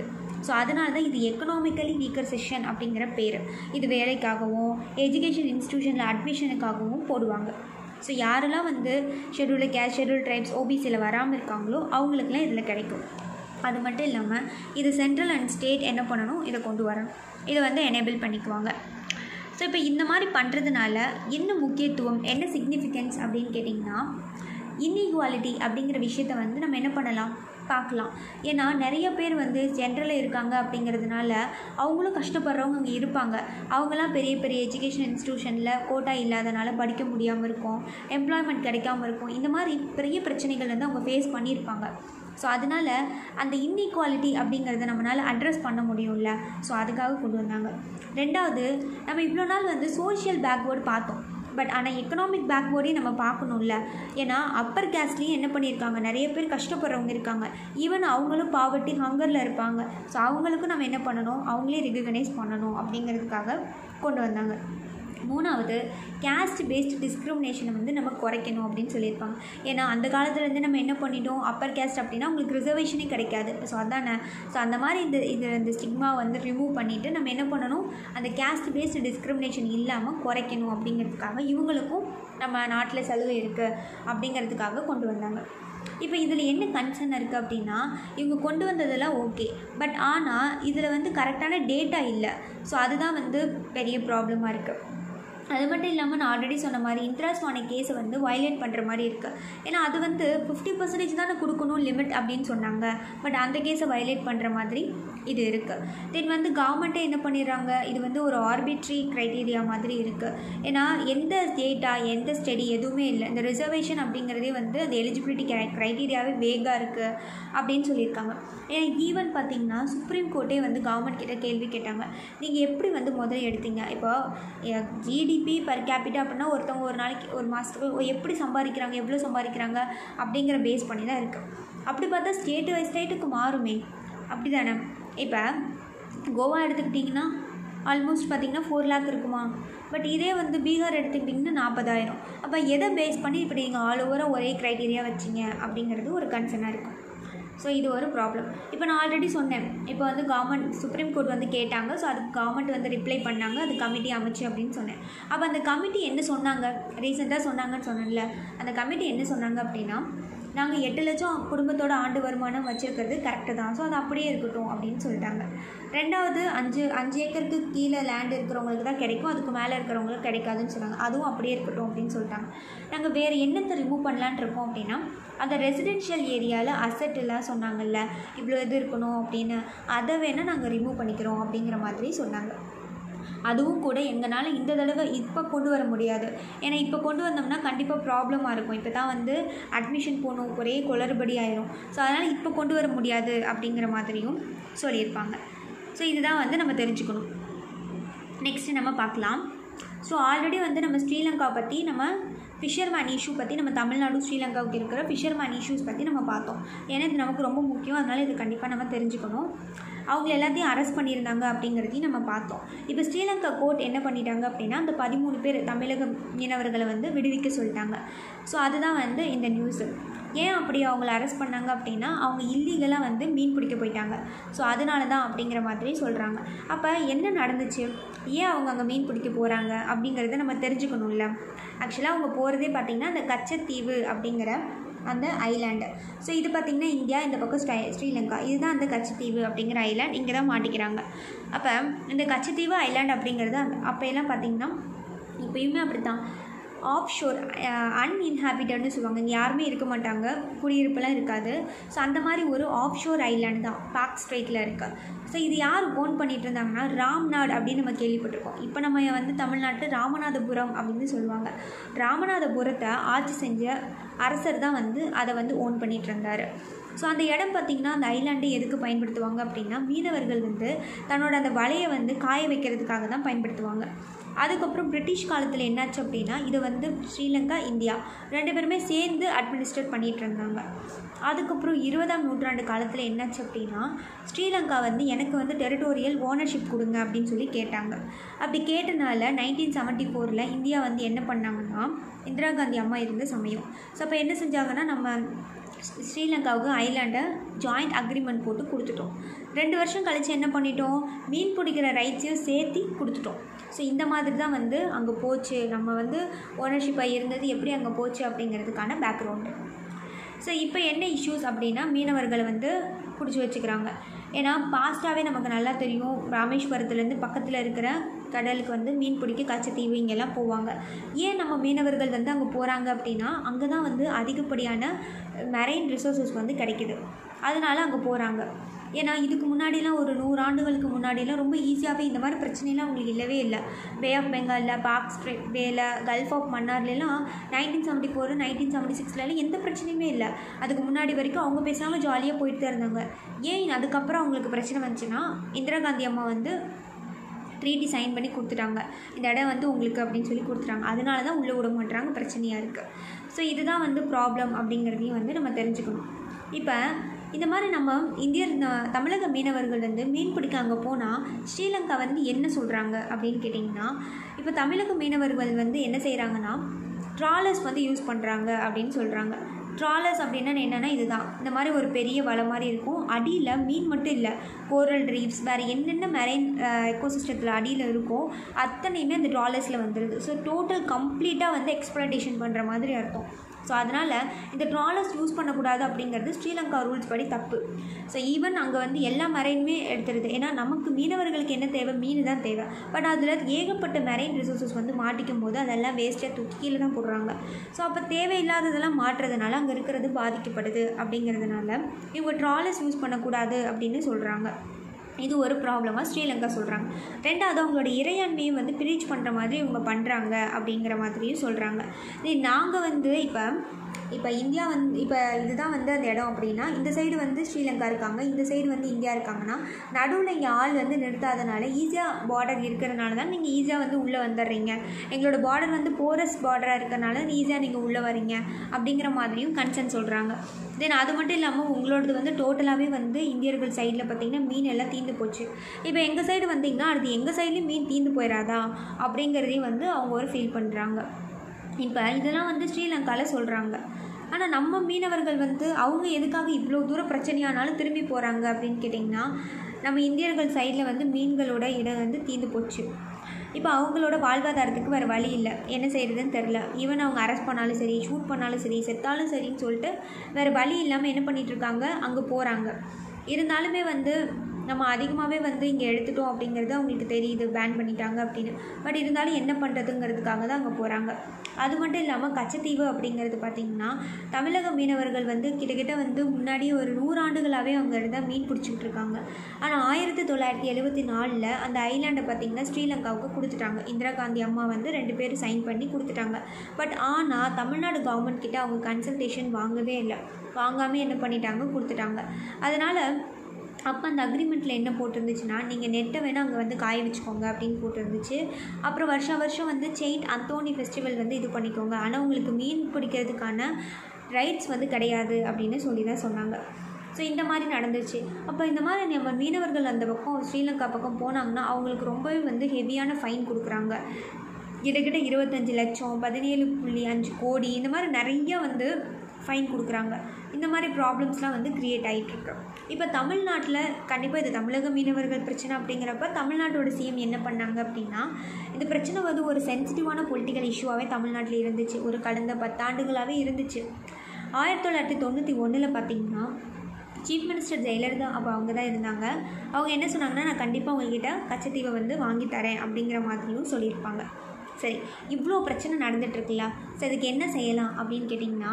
Speaker 1: ஸோ அதனால தான் இது எக்கனாமிக்கலி வீக்கர் செஷன் அப்படிங்கிற பேர் இது வேலைக்காகவும் எஜுகேஷன் இன்ஸ்டியூஷனில் அட்மிஷனுக்காகவும் போடுவாங்க ஸோ யாரெல்லாம் வந்து ஷெட்யூல்டு கேஷ் ஷெட்யூல் ட்ரைப்ஸ் ஓபிசியில் வராமல் இருக்காங்களோ அவங்களுக்குலாம் இதில் கிடைக்கும் அது மட்டும் இல்லாமல் இது சென்ட்ரல் அண்ட் ஸ்டேட் என்ன பண்ணணும் இதை கொண்டு வரணும் இதை வந்து எனேபிள் பண்ணிக்குவாங்க ஸோ இப்போ இந்த மாதிரி பண்ணுறதுனால என்ன முக்கியத்துவம் என்ன சிக்னிஃபிகன்ஸ் அப்படின்னு கேட்டிங்கன்னா இன்இக்வாலிட்டி அப்படிங்கிற விஷயத்த வந்து நம்ம என்ன பண்ணலாம் பார்க்கலாம் ஏன்னா நிறைய பேர் வந்து ஜென்ரலில் இருக்காங்க அப்படிங்கிறதுனால அவங்களும் கஷ்டப்படுறவங்க அங்கே இருப்பாங்க அவங்களாம் பெரிய பெரிய எஜுகேஷன் இன்ஸ்டியூஷனில் கோட்டா இல்லாதனால படிக்க முடியாமல் இருக்கும் எம்ப்ளாய்மெண்ட் கிடைக்காம இருக்கும் இந்த மாதிரி பெரிய பிரச்சனைகள் வந்து அவங்க ஃபேஸ் பண்ணியிருப்பாங்க ஸோ அதனால் அந்த இன்இக்வாலிட்டி அப்படிங்கிறத நம்மளால் அட்ரஸ் பண்ண முடியும்ல ஸோ அதுக்காக கொண்டு வந்தாங்க ரெண்டாவது நம்ம இவ்வளோ நாள் வந்து சோஷியல் பேக்வேர்டு பார்த்தோம் பட் ஆனால் எக்கனாமிக் பேக்வேர்டையும் நம்ம பார்க்கணும்ல ஏன்னா அப்பர் கேஸ்ட்லேயும் என்ன பண்ணியிருக்காங்க நிறைய பேர் கஷ்டப்படுறவங்க இருக்காங்க ஈவன் அவங்களும் பாவர்ட்டி ஹங்கரில் இருப்பாங்க ஸோ அவங்களுக்கும் நம்ம என்ன பண்ணணும் அவங்களே ரெகக்னைஸ் பண்ணணும் அப்படிங்கிறதுக்காக கொண்டு வந்தாங்க மூணாவது கேஸ்ட் பேஸ்ட் டிஸ்கிரிமினேஷனை வந்து நம்ம குறைக்கணும் அப்படின்னு சொல்லியிருப்பாங்க ஏன்னா அந்த காலத்துலேருந்து நம்ம என்ன பண்ணிட்டோம் அப்பர் கேஸ்ட் அப்படின்னா உங்களுக்கு ரிசர்வேஷனே கிடைக்காது ஸோ அதானே ஸோ அந்த மாதிரி இந்த இது இந்த ஸ்டிக்மா வந்து ரிமூவ் பண்ணிவிட்டு நம்ம என்ன பண்ணணும் அந்த கேஸ்ட் பேஸ்ட் டிஸ்கிரிமினேஷன் இல்லாமல் குறைக்கணும் அப்படிங்கிறதுக்காக இவங்களுக்கும் நம்ம நாட்டில் சலுகை இருக்குது அப்படிங்கிறதுக்காக கொண்டு வந்தாங்க இப்போ இதில் என்ன கன்சர்ன் இருக்குது அப்படின்னா இவங்க கொண்டு வந்ததெல்லாம் ஓகே பட் ஆனால் இதில் வந்து கரெக்டான டேட்டா இல்லை ஸோ அதுதான் வந்து பெரிய ப்ராப்ளமாக இருக்குது அது மட்டும் இல்லாமல் நான் ஆல்ரெடி சொன்ன மாதிரி இன்ட்ராஸ்வான கேஸை வந்து வயலேட் பண்ணுற மாதிரி இருக்குது ஏன்னா அது வந்து ஃபிஃப்டி பர்சன்டேஜ் தானே கொடுக்கணும் லிமிட் அப்படின்னு சொன்னாங்க பட் அந்த கேஸை வயலேட் பண்ணுற மாதிரி இது இருக்குது தென் வந்து கவர்மெண்ட்டே என்ன பண்ணிடுறாங்க இது வந்து ஒரு ஆர்பிட்ரி க்ரைட்டீரியா மாதிரி இருக்குது ஏன்னா எந்த டேட்டா எந்த ஸ்டடி எதுவுமே இல்லை இந்த ரிசர்வேஷன் அப்படிங்கிறதே வந்து அந்த எலிஜிபிலிட்டி க்ரைட்டீரியாவே வேகாக இருக்குது அப்படின்னு சொல்லியிருக்காங்க ஏன்னா ஈவன் பார்த்தீங்கன்னா சுப்ரீம் கோர்ட்டே வந்து கவர்மெண்ட் கிட்ட கேள்வி கேட்டாங்க நீங்கள் எப்படி வந்து முதல்ல எடுத்தீங்க இப்போ ஜிடிபி பர் கேபிட்டா அப்படின்னா ஒருத்தவங்க ஒரு நாளைக்கு ஒரு மாதத்துக்கு எப்படி சம்பாதிக்கிறாங்க எவ்வளோ சம்பாதிக்கிறாங்க அப்படிங்கிற பேஸ் பண்ணி தான் இருக்குது அப்படி பார்த்தா ஸ்டேட்டு வைஸ் ஸ்டேட்டுக்கு மாறுமே அப்படி தானே இப்போ கோவா எடுத்துக்கிட்டிங்கன்னா ஆல்மோஸ்ட் பார்த்திங்கன்னா ஃபோர் லேக் இருக்குமா பட் இதே வந்து பீகார் எடுத்துக்கிட்டிங்கன்னா நாற்பதாயிரம் அப்போ எதை பேஸ் பண்ணி இப்போ நீங்கள் ஆல் ஓவராக ஒரே க்ரைட்டீரியா வச்சிங்க அப்படிங்கிறது ஒரு கன்சர்னாக இருக்கும் ஸோ இது ஒரு ப்ராப்ளம் இப்போ நான் ஆல்ரெடி சொன்னேன் இப்போ வந்து கவர்மெண்ட் சுப்ரீம் கோர்ட் வந்து கேட்டாங்க ஸோ அதுக்கு கவர்மெண்ட் வந்து ரிப்ளை பண்ணாங்க அது கமிட்டி அமைச்சு அப்படின்னு சொன்னேன் அப்போ அந்த கமிட்டி என்ன சொன்னாங்க ரீசெண்டாக சொன்னாங்கன்னு சொன்னேன்ல அந்த கமிட்டி என்ன சொன்னாங்க அப்படின்னா நாங்கள் எட்டு லட்சம் குடும்பத்தோட ஆண்டு வருமானம் வச்சுருக்கிறது கரெக்டு தான் ஸோ அது அப்படியே இருக்கட்டும் அப்படின்னு சொல்லிட்டாங்க ரெண்டாவது அஞ்சு அஞ்சு ஏக்கருக்கு கீழே லேண்ட் இருக்கிறவங்களுக்கு தான் கிடைக்கும் அதுக்கு மேலே இருக்கிறவங்களுக்கு கிடைக்காதுன்னு சொன்னாங்க அதுவும் அப்படியே இருக்கட்டும் அப்படின்னு சொல்லிட்டாங்க நாங்கள் வேறு என்னத்தை ரிமூவ் பண்ணலான் இருக்கோம் அப்படின்னா அந்த ரெசிடென்ஷியல் ஏரியாவில் அசட் எல்லாம் சொன்னாங்கல்ல இவ்வளோ இது இருக்கணும் அப்படின்னு அதை வேணால் நாங்கள் ரிமூவ் பண்ணிக்கிறோம் அப்படிங்கிற மாதிரி சொன்னாங்க அதுவும் கூட எங்களால் இந்த தடவை இப்போ கொண்டு வர முடியாது ஏன்னா இப்போ கொண்டு வந்தோம்னா கண்டிப்பாக ப்ராப்ளமாக இருக்கும் இப்போ தான் வந்து அட்மிஷன் போகணும் ஒரே குளறுபடி ஆயிரும் ஸோ அதனால் இப்போ கொண்டு வர முடியாது அப்படிங்கிற மாதிரியும் சொல்லியிருப்பாங்க ஸோ இதுதான் வந்து நம்ம தெரிஞ்சுக்கணும் நெக்ஸ்ட்டு நம்ம பார்க்கலாம் ஸோ ஆல்ரெடி வந்து நம்ம ஸ்ரீலங்கா பற்றி நம்ம ஃபிஷர்மேன் இஷ்யூ பற்றி நம்ம தமிழ்நாடு ஸ்ரீலங்காவுக்கு இருக்கிற ஃபிஷர்மேன் இஷ்யூஸ் பற்றி நம்ம பார்த்தோம் ஏன்னா இது நமக்கு ரொம்ப முக்கியம் அதனால் இது கண்டிப்பாக நம்ம தெரிஞ்சுக்கணும் அவங்க எல்லாத்தையும் அரெஸ்ட் பண்ணியிருந்தாங்க அப்படிங்கிறதையும் நம்ம பார்த்தோம் இப்போ ஸ்ரீலங்கா கோர்ட் என்ன பண்ணிட்டாங்க அப்படின்னா அந்த பதிமூணு பேர் தமிழக மீனவர்களை வந்து விடுவிக்க சொல்லிட்டாங்க ஸோ அதுதான் வந்து இந்த நியூஸு ஏன் அப்படி அவங்கள அரெஸ்ட் பண்ணாங்க அப்படின்னா அவங்க இல்லீகலாக வந்து மீன் பிடிக்க போயிட்டாங்க ஸோ அதனால தான் அப்படிங்கிற மாதிரி சொல்கிறாங்க அப்போ என்ன நடந்துச்சு ஏன் அவங்க அங்கே மீன் பிடிக்க போகிறாங்க அப்படிங்கிறத நம்ம தெரிஞ்சுக்கணும்ல ஆக்சுவலாக அவங்க போகிறதே பார்த்திங்கன்னா அந்த கச்சத்தீவு அப்படிங்கிற அந்த ஐலாண்டு ஸோ இது பார்த்திங்கன்னா இந்தியா இந்த பக்கம் ஸ்டை ஸ்ரீலங்கா இதுதான் அந்த கச்சத்தீவு அப்படிங்கிற ஐலாண்ட் இங்கே தான் மாட்டிக்கிறாங்க அப்போ இந்த கச்சத்தீவு ஐலாண்ட் அப்படிங்கிறது அந்த அப்போ எல்லாம் பார்த்திங்கன்னா இப்போயுமே அப்படி தான் ஆஃப் ஷோர் அன்இன்ஹாபிட்டட்னு சொல்லுவாங்க இங்கே யாருமே இருக்க மாட்டாங்க குடியிருப்புலாம் இருக்காது ஸோ அந்த மாதிரி ஒரு ஆஃப் ஷோர் ஐலாண்ட் தான் பாக் ஸ்ட்ரைட்டில் இருக்கு ஸோ இது யார் ஓன் பண்ணிட்டு இருந்தாங்கன்னா ராம்நாடு அப்படின்னு நம்ம கேள்விப்பட்டிருக்கோம் இப்போ நம்ம வந்து தமிழ்நாட்டில் ராமநாதபுரம் அப்படின்னு சொல்லுவாங்க ராமநாதபுரத்தை ஆட்சி செஞ்ச அரசர் தான் வந்து அதை வந்து ஓன் பண்ணிட்டு இருந்தார் ஸோ அந்த இடம் பார்த்திங்கன்னா அந்த ஐலாண்டை எதுக்கு பயன்படுத்துவாங்க அப்படின்னா மீனவர்கள் வந்து தன்னோட அந்த வலையை வந்து காய வைக்கிறதுக்காக தான் பயன்படுத்துவாங்க அதுக்கப்புறம் பிரிட்டிஷ் காலத்தில் என்னாச்சு அப்படின்னா இதை வந்து ஸ்ரீலங்கா இந்தியா ரெண்டு பேருமே சேர்ந்து அட்மினிஸ்ட்ரேட் பண்ணிகிட்டு இருந்தாங்க அதுக்கப்புறம் இருபதாம் நூற்றாண்டு காலத்தில் என்னாச்சு அப்படின்னா ஸ்ரீலங்கா வந்து எனக்கு வந்து டெரிட்டோரியல் ஓனர்ஷிப் கொடுங்க அப்படின்னு சொல்லி கேட்டாங்க அப்படி கேட்டனால நைன்டீன் செவன்ட்டி ஃபோரில் இந்தியா வந்து என்ன பண்ணாங்கன்னா இந்திரா காந்தி அம்மா இருந்த சமயம் ஸோ அப்போ என்ன செஞ்சாங்கன்னா நம்ம ஸ்ரீலங்காவுக்கு ஐலாண்டை ஜாயிண்ட் அக்ரிமெண்ட் போட்டு கொடுத்துட்டோம் ரெண்டு வருஷம் கழித்து என்ன பண்ணிட்டோம் மீன் பிடிக்கிற ரைட்ஸையும் சேர்த்து கொடுத்துட்டோம் ஸோ இந்த மாதிரி தான் வந்து அங்கே போச்சு நம்ம வந்து ஓனர்ஷிப்பாக இருந்தது எப்படி அங்கே போச்சு அப்படிங்கிறதுக்கான பேக்ரவுண்டு ஸோ இப்போ என்ன இஷ்யூஸ் அப்படின்னா மீனவர்களை வந்து பிடிச்சி வச்சுக்கிறாங்க ஏன்னா பாஸ்ட்டாகவே நமக்கு நல்லா தெரியும் ராமேஸ்வரத்துலேருந்து பக்கத்தில் இருக்கிற கடலுக்கு வந்து மீன் பிடிக்க கச்சத்தீவு இங்கெல்லாம் போவாங்க ஏன் நம்ம மீனவர்கள் வந்து அங்கே போகிறாங்க அப்படின்னா அங்கே தான் வந்து அதிகப்படியான மெரைன் ரிசோர்ஸஸ் வந்து கிடைக்குது அதனால அங்கே போகிறாங்க ஏன்னா இதுக்கு முன்னாடிலாம் ஒரு நூறு ஆண்டுகளுக்கு முன்னாடிலாம் ரொம்ப ஈஸியாகவே இந்த மாதிரி பிரச்சனைலாம் அவங்களுக்கு இல்லவே இல்லை பே ஆஃப் பெங்காலில் பாக் ஸ்ட்ரெட் பேல கல்ஃப் ஆஃப் மன்னார்லாம் nineteen seventy four nineteen seventy சிக்ஸ்லலாம் எந்த பிரச்சனையுமே இல்லை அதுக்கு முன்னாடி வரைக்கும் அவங்க பேசாமல் ஜாலியாக போயிட்டு தான் இருந்தாங்க ஏன் அதுக்கப்புறம் அவங்களுக்கு பிரச்சனை வந்துச்சுன்னா இந்திரா காந்தி அம்மா வந்து ட்ரீட்டி சைன் பண்ணி கொடுத்துட்டாங்க இந்த இடம் வந்து உங்களுக்கு அப்படின்னு சொல்லி கொடுத்துட்டாங்க அதனால தான் உள்ளே விட மாட்டுறாங்க பிரச்சனையாக இருக்குது ஸோ இதுதான் வந்து ப்ராப்ளம் அப்படிங்கிறதையும் வந்து நம்ம தெரிஞ்சுக்கணும் இப்போ இந்த மாதிரி நம்ம இந்தியர் ந- தமிழக மீனவர்கள் வந்து மீன் பிடிக்க அங்கே போனால் ஸ்ரீலங்கா வந்து என்ன சொல்கிறாங்க அப்படின்னு கேட்டிங்கன்னா இப்போ தமிழக மீனவர்கள் வந்து என்ன செய்கிறாங்கன்னா ட்ராலர்ஸ் வந்து யூஸ் பண்ணுறாங்க அப்படின்னு சொல்கிறாங்க ட்ராலர்ஸ் அப்படின்னா என்னென்னா இதுதான் இந்த மாதிரி ஒரு பெரிய வலை மாதிரி இருக்கும் அடியில் மீன் மட்டும் இல்லை கோரல் ரீப்ஸ் வேறு என்னென்ன மெரைன் எக்கோசிஸ்டத்தில் அடியில் இருக்கோ அத்தனையுமே அந்த ட்ராலர்ஸில் வந்துடுது ஸோ டோட்டல் கம்ப்ளீட்டாக வந்து எக்ஸ்ப்ளடேஷன் பண்ணுற மாதிரி அர்த்தம் ஸோ அதனால் இந்த ட்ராலர்ஸ் யூஸ் பண்ணக்கூடாது அப்படிங்கிறது ஸ்ரீலங்கா ரூல்ஸ் படி தப்பு ஸோ ஈவன் அங்கே வந்து எல்லா மரைனுமே எடுத்துருது ஏன்னா நமக்கு மீனவர்களுக்கு என்ன தேவை மீன் தான் தேவை பட் அதில் ஏகப்பட்ட மெரைன் ரிசோர்ஸஸ் வந்து மாட்டிக்கும் போது அதெல்லாம் வேஸ்ட்டாக தூக்கி கீழே தான் போடுறாங்க ஸோ அப்போ தேவையில்லாததெல்லாம் மாட்டுறதுனால அங்கே இருக்கிறது பாதிக்கப்படுது அப்படிங்கிறதுனால இவங்க ட்ராலர்ஸ் யூஸ் பண்ணக்கூடாது அப்படின்னு சொல்கிறாங்க இது ஒரு ப்ராப்ளமாக ஸ்ரீலங்கா சொல்கிறாங்க ரெண்டாவது அவங்களோட இறையாண்மையை வந்து பிரீச் பண்ணுற மாதிரி இவங்க பண்ணுறாங்க அப்படிங்கிற மாதிரியும் சொல்கிறாங்க நாங்கள் வந்து இப்போ இப்போ இந்தியா வந்து இப்போ இதுதான் வந்து அந்த இடம் அப்படின்னா இந்த சைடு வந்து ஸ்ரீலங்கா இருக்காங்க இந்த சைடு வந்து இந்தியா இருக்காங்கன்னா நடுவில் இங்கே ஆள் வந்து நிறுத்தாதனால ஈஸியாக பார்டர் இருக்கிறனால தான் நீங்கள் ஈஸியாக வந்து உள்ளே வந்துடுறீங்க எங்களோட பார்டர் வந்து போரஸ் பார்டராக இருக்கிறனால ஈஸியாக நீங்கள் உள்ளே வரீங்க அப்படிங்கிற மாதிரியும் கன்சர்ன் சொல்கிறாங்க தென் அது மட்டும் இல்லாமல் உங்களோடது வந்து டோட்டலாகவே வந்து இந்தியர்கள் சைடில் பார்த்தீங்கன்னா மீன் எல்லாம் தீந்து போச்சு இப்போ எங்கள் சைடு வந்தீங்கன்னா அடுத்து எங்கள் சைட்லேயும் மீன் தீந்து போயிடாதா அப்படிங்கிறதையும் வந்து அவங்க ஒரு ஃபீல் பண்ணுறாங்க இப்போ இதெல்லாம் வந்து ஸ்ரீலங்காவில் சொல்கிறாங்க ஆனால் நம்ம மீனவர்கள் வந்து அவங்க எதுக்காக இவ்வளோ தூரம் பிரச்சனையானாலும் திரும்பி போகிறாங்க அப்படின்னு கேட்டிங்கன்னா நம்ம இந்தியர்கள் சைடில் வந்து மீன்களோட இடம் வந்து தீந்து போச்சு இப்போ அவங்களோட வாழ்வாதாரத்துக்கு வேறு வழி இல்லை என்ன செய்கிறதுன்னு தெரில ஈவன் அவங்க அரெஸ்ட் பண்ணாலும் சரி ஷூட் பண்ணாலும் சரி செத்தாலும் சரின்னு சொல்லிட்டு வேறு வழி இல்லாமல் என்ன பண்ணிட்டு இருக்காங்க அங்கே போகிறாங்க இருந்தாலுமே வந்து நம்ம அதிகமாகவே வந்து இங்கே எடுத்துட்டோம் அப்படிங்கிறது அவங்களுக்கு தெரியுது பேன் பண்ணிட்டாங்க அப்படின்னு பட் இருந்தாலும் என்ன பண்ணுறதுங்கிறதுக்காக தான் அங்கே போகிறாங்க அது மட்டும் இல்லாமல் கச்சத்தீவு அப்படிங்கிறது பார்த்திங்கன்னா தமிழக மீனவர்கள் வந்து கிட்டத்தட்ட வந்து முன்னாடியே ஒரு நூறாண்டுகளாகவே அவங்க இருந்தால் மீன் பிடிச்சிக்கிட்டு இருக்காங்க ஆனால் ஆயிரத்தி தொள்ளாயிரத்தி எழுபத்தி நாலில் அந்த ஐலாண்டை பார்த்திங்கன்னா ஸ்ரீலங்காவுக்கு கொடுத்துட்டாங்க இந்திரா காந்தி அம்மா வந்து ரெண்டு பேரும் சைன் பண்ணி கொடுத்துட்டாங்க பட் ஆனால் தமிழ்நாடு கவர்மெண்ட் கிட்ட அவங்க கன்சல்டேஷன் வாங்கவே இல்லை வாங்காமல் என்ன பண்ணிட்டாங்க கொடுத்துட்டாங்க அதனால் அப்போ அந்த அக்ரிமெண்ட்டில் என்ன போட்டிருந்துச்சுன்னா நீங்கள் நெட்டை வேணால் அங்கே வந்து காய வச்சுக்கோங்க அப்படின்னு போட்டிருந்துச்சு அப்புறம் வருஷம் வருஷம் வந்து செயின்ட் அந்தோனி ஃபெஸ்டிவல் வந்து இது பண்ணிக்கோங்க ஆனால் உங்களுக்கு மீன் பிடிக்கிறதுக்கான ரைட்ஸ் வந்து கிடையாது அப்படின்னு சொல்லி தான் சொன்னாங்க ஸோ இந்த மாதிரி நடந்துச்சு அப்போ இந்த மாதிரி நம்ம மீனவர்கள் அந்த பக்கம் ஸ்ரீலங்கா பக்கம் போனாங்கன்னா அவங்களுக்கு ரொம்பவே வந்து ஹெவியான ஃபைன் கொடுக்குறாங்க கிட்டத்தட்ட இருபத்தஞ்சி லட்சம் பதினேழு புள்ளி அஞ்சு கோடி இந்த மாதிரி நிறைய வந்து ஃபைன் கொடுக்குறாங்க இந்த மாதிரி ப்ராப்ளம்ஸ்லாம் வந்து க்ரியேட் ஆகிட்டுருக்கு இப்போ தமிழ்நாட்டில் கண்டிப்பாக இது தமிழக மீனவர்கள் பிரச்சனை அப்படிங்கிறப்ப தமிழ்நாட்டோட சிஎம் என்ன பண்ணாங்க அப்படின்னா இந்த பிரச்சனை வந்து ஒரு சென்சிட்டிவான பொலிட்டிக்கல் இஷ்யூவாகவே தமிழ்நாட்டில் இருந்துச்சு ஒரு கடந்த பத்தாண்டுகளாகவே இருந்துச்சு ஆயிரத்தி தொள்ளாயிரத்தி தொண்ணூற்றி ஒன்றில் பார்த்தீங்கன்னா சீஃப் மினிஸ்டர் ஜெயலலிதா அப்போ அவங்க தான் இருந்தாங்க அவங்க என்ன சொன்னாங்கன்னா நான் கண்டிப்பாக உங்ககிட்ட கச்சத்தீவை வந்து வாங்கி தரேன் அப்படிங்கிற மாதிரியும் சொல்லியிருப்பாங்க சரி இவ்வளோ பிரச்சனை நடந்துகிட்ருக்குல்ல ஸோ இதுக்கு என்ன செய்யலாம் அப்படின்னு கேட்டிங்கன்னா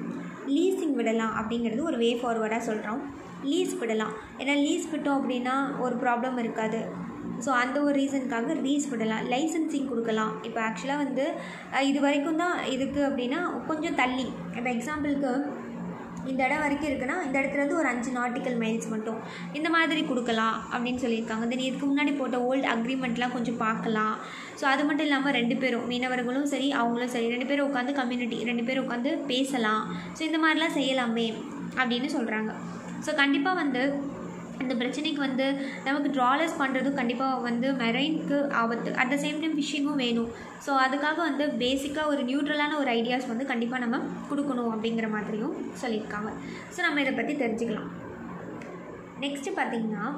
Speaker 1: லீஸிங் விடலாம் அப்படிங்கிறது ஒரு வே ஃபார்வர்டாக சொல்கிறோம் லீஸ் விடலாம் ஏன்னா லீஸ் விட்டோம் அப்படின்னா ஒரு ப்ராப்ளம் இருக்காது ஸோ அந்த ஒரு ரீசனுக்காக லீஸ் விடலாம் லைசன்சிங் கொடுக்கலாம் இப்போ ஆக்சுவலாக வந்து அஹ், இது வரைக்கும் தான் இருக்குது அப்படின்னா கொஞ்சம் தள்ளி இப்போ எக்ஸாம்பிளுக்கு இந்த இடம் வரைக்கும் இருக்குன்னா இந்த இடத்துல இருந்து ஒரு அஞ்சு நாட்டிக்கல் மைல்ஸ் மட்டும் இந்த மாதிரி கொடுக்கலாம் அப்படின்னு சொல்லியிருக்காங்க தென் இதுக்கு முன்னாடி போட்ட ஓல்டு அக்ரிமெண்ட்லாம் கொஞ்சம் பார்க்கலாம் ஸோ அது மட்டும் இல்லாமல் ரெண்டு பேரும் மீனவர்களும் சரி அவங்களும் சரி ரெண்டு பேரும் உட்காந்து கம்யூனிட்டி ரெண்டு பேரும் உட்காந்து பேசலாம் ஸோ இந்த மாதிரிலாம் செய்யலாமே அப்படின்னு சொல்கிறாங்க ஸோ கண்டிப்பாக வந்து இந்த பிரச்சனைக்கு வந்து நமக்கு ட்ராலஸ் பண்ணுறதும் கண்டிப்பாக வந்து மெரைனுக்கு ஆபத்து அட் த சேம் டைம் ஃபிஷ்ஷிங்கும் வேணும் ஸோ அதுக்காக வந்து பேசிக்காக ஒரு நியூட்ரலான ஒரு ஐடியாஸ் வந்து கண்டிப்பாக நம்ம கொடுக்கணும் அப்படிங்கிற மாதிரியும் சொல்லியிருக்காங்க ஸோ நம்ம இதை பற்றி தெரிஞ்சுக்கலாம் நெக்ஸ்ட்டு பார்த்தீங்கன்னா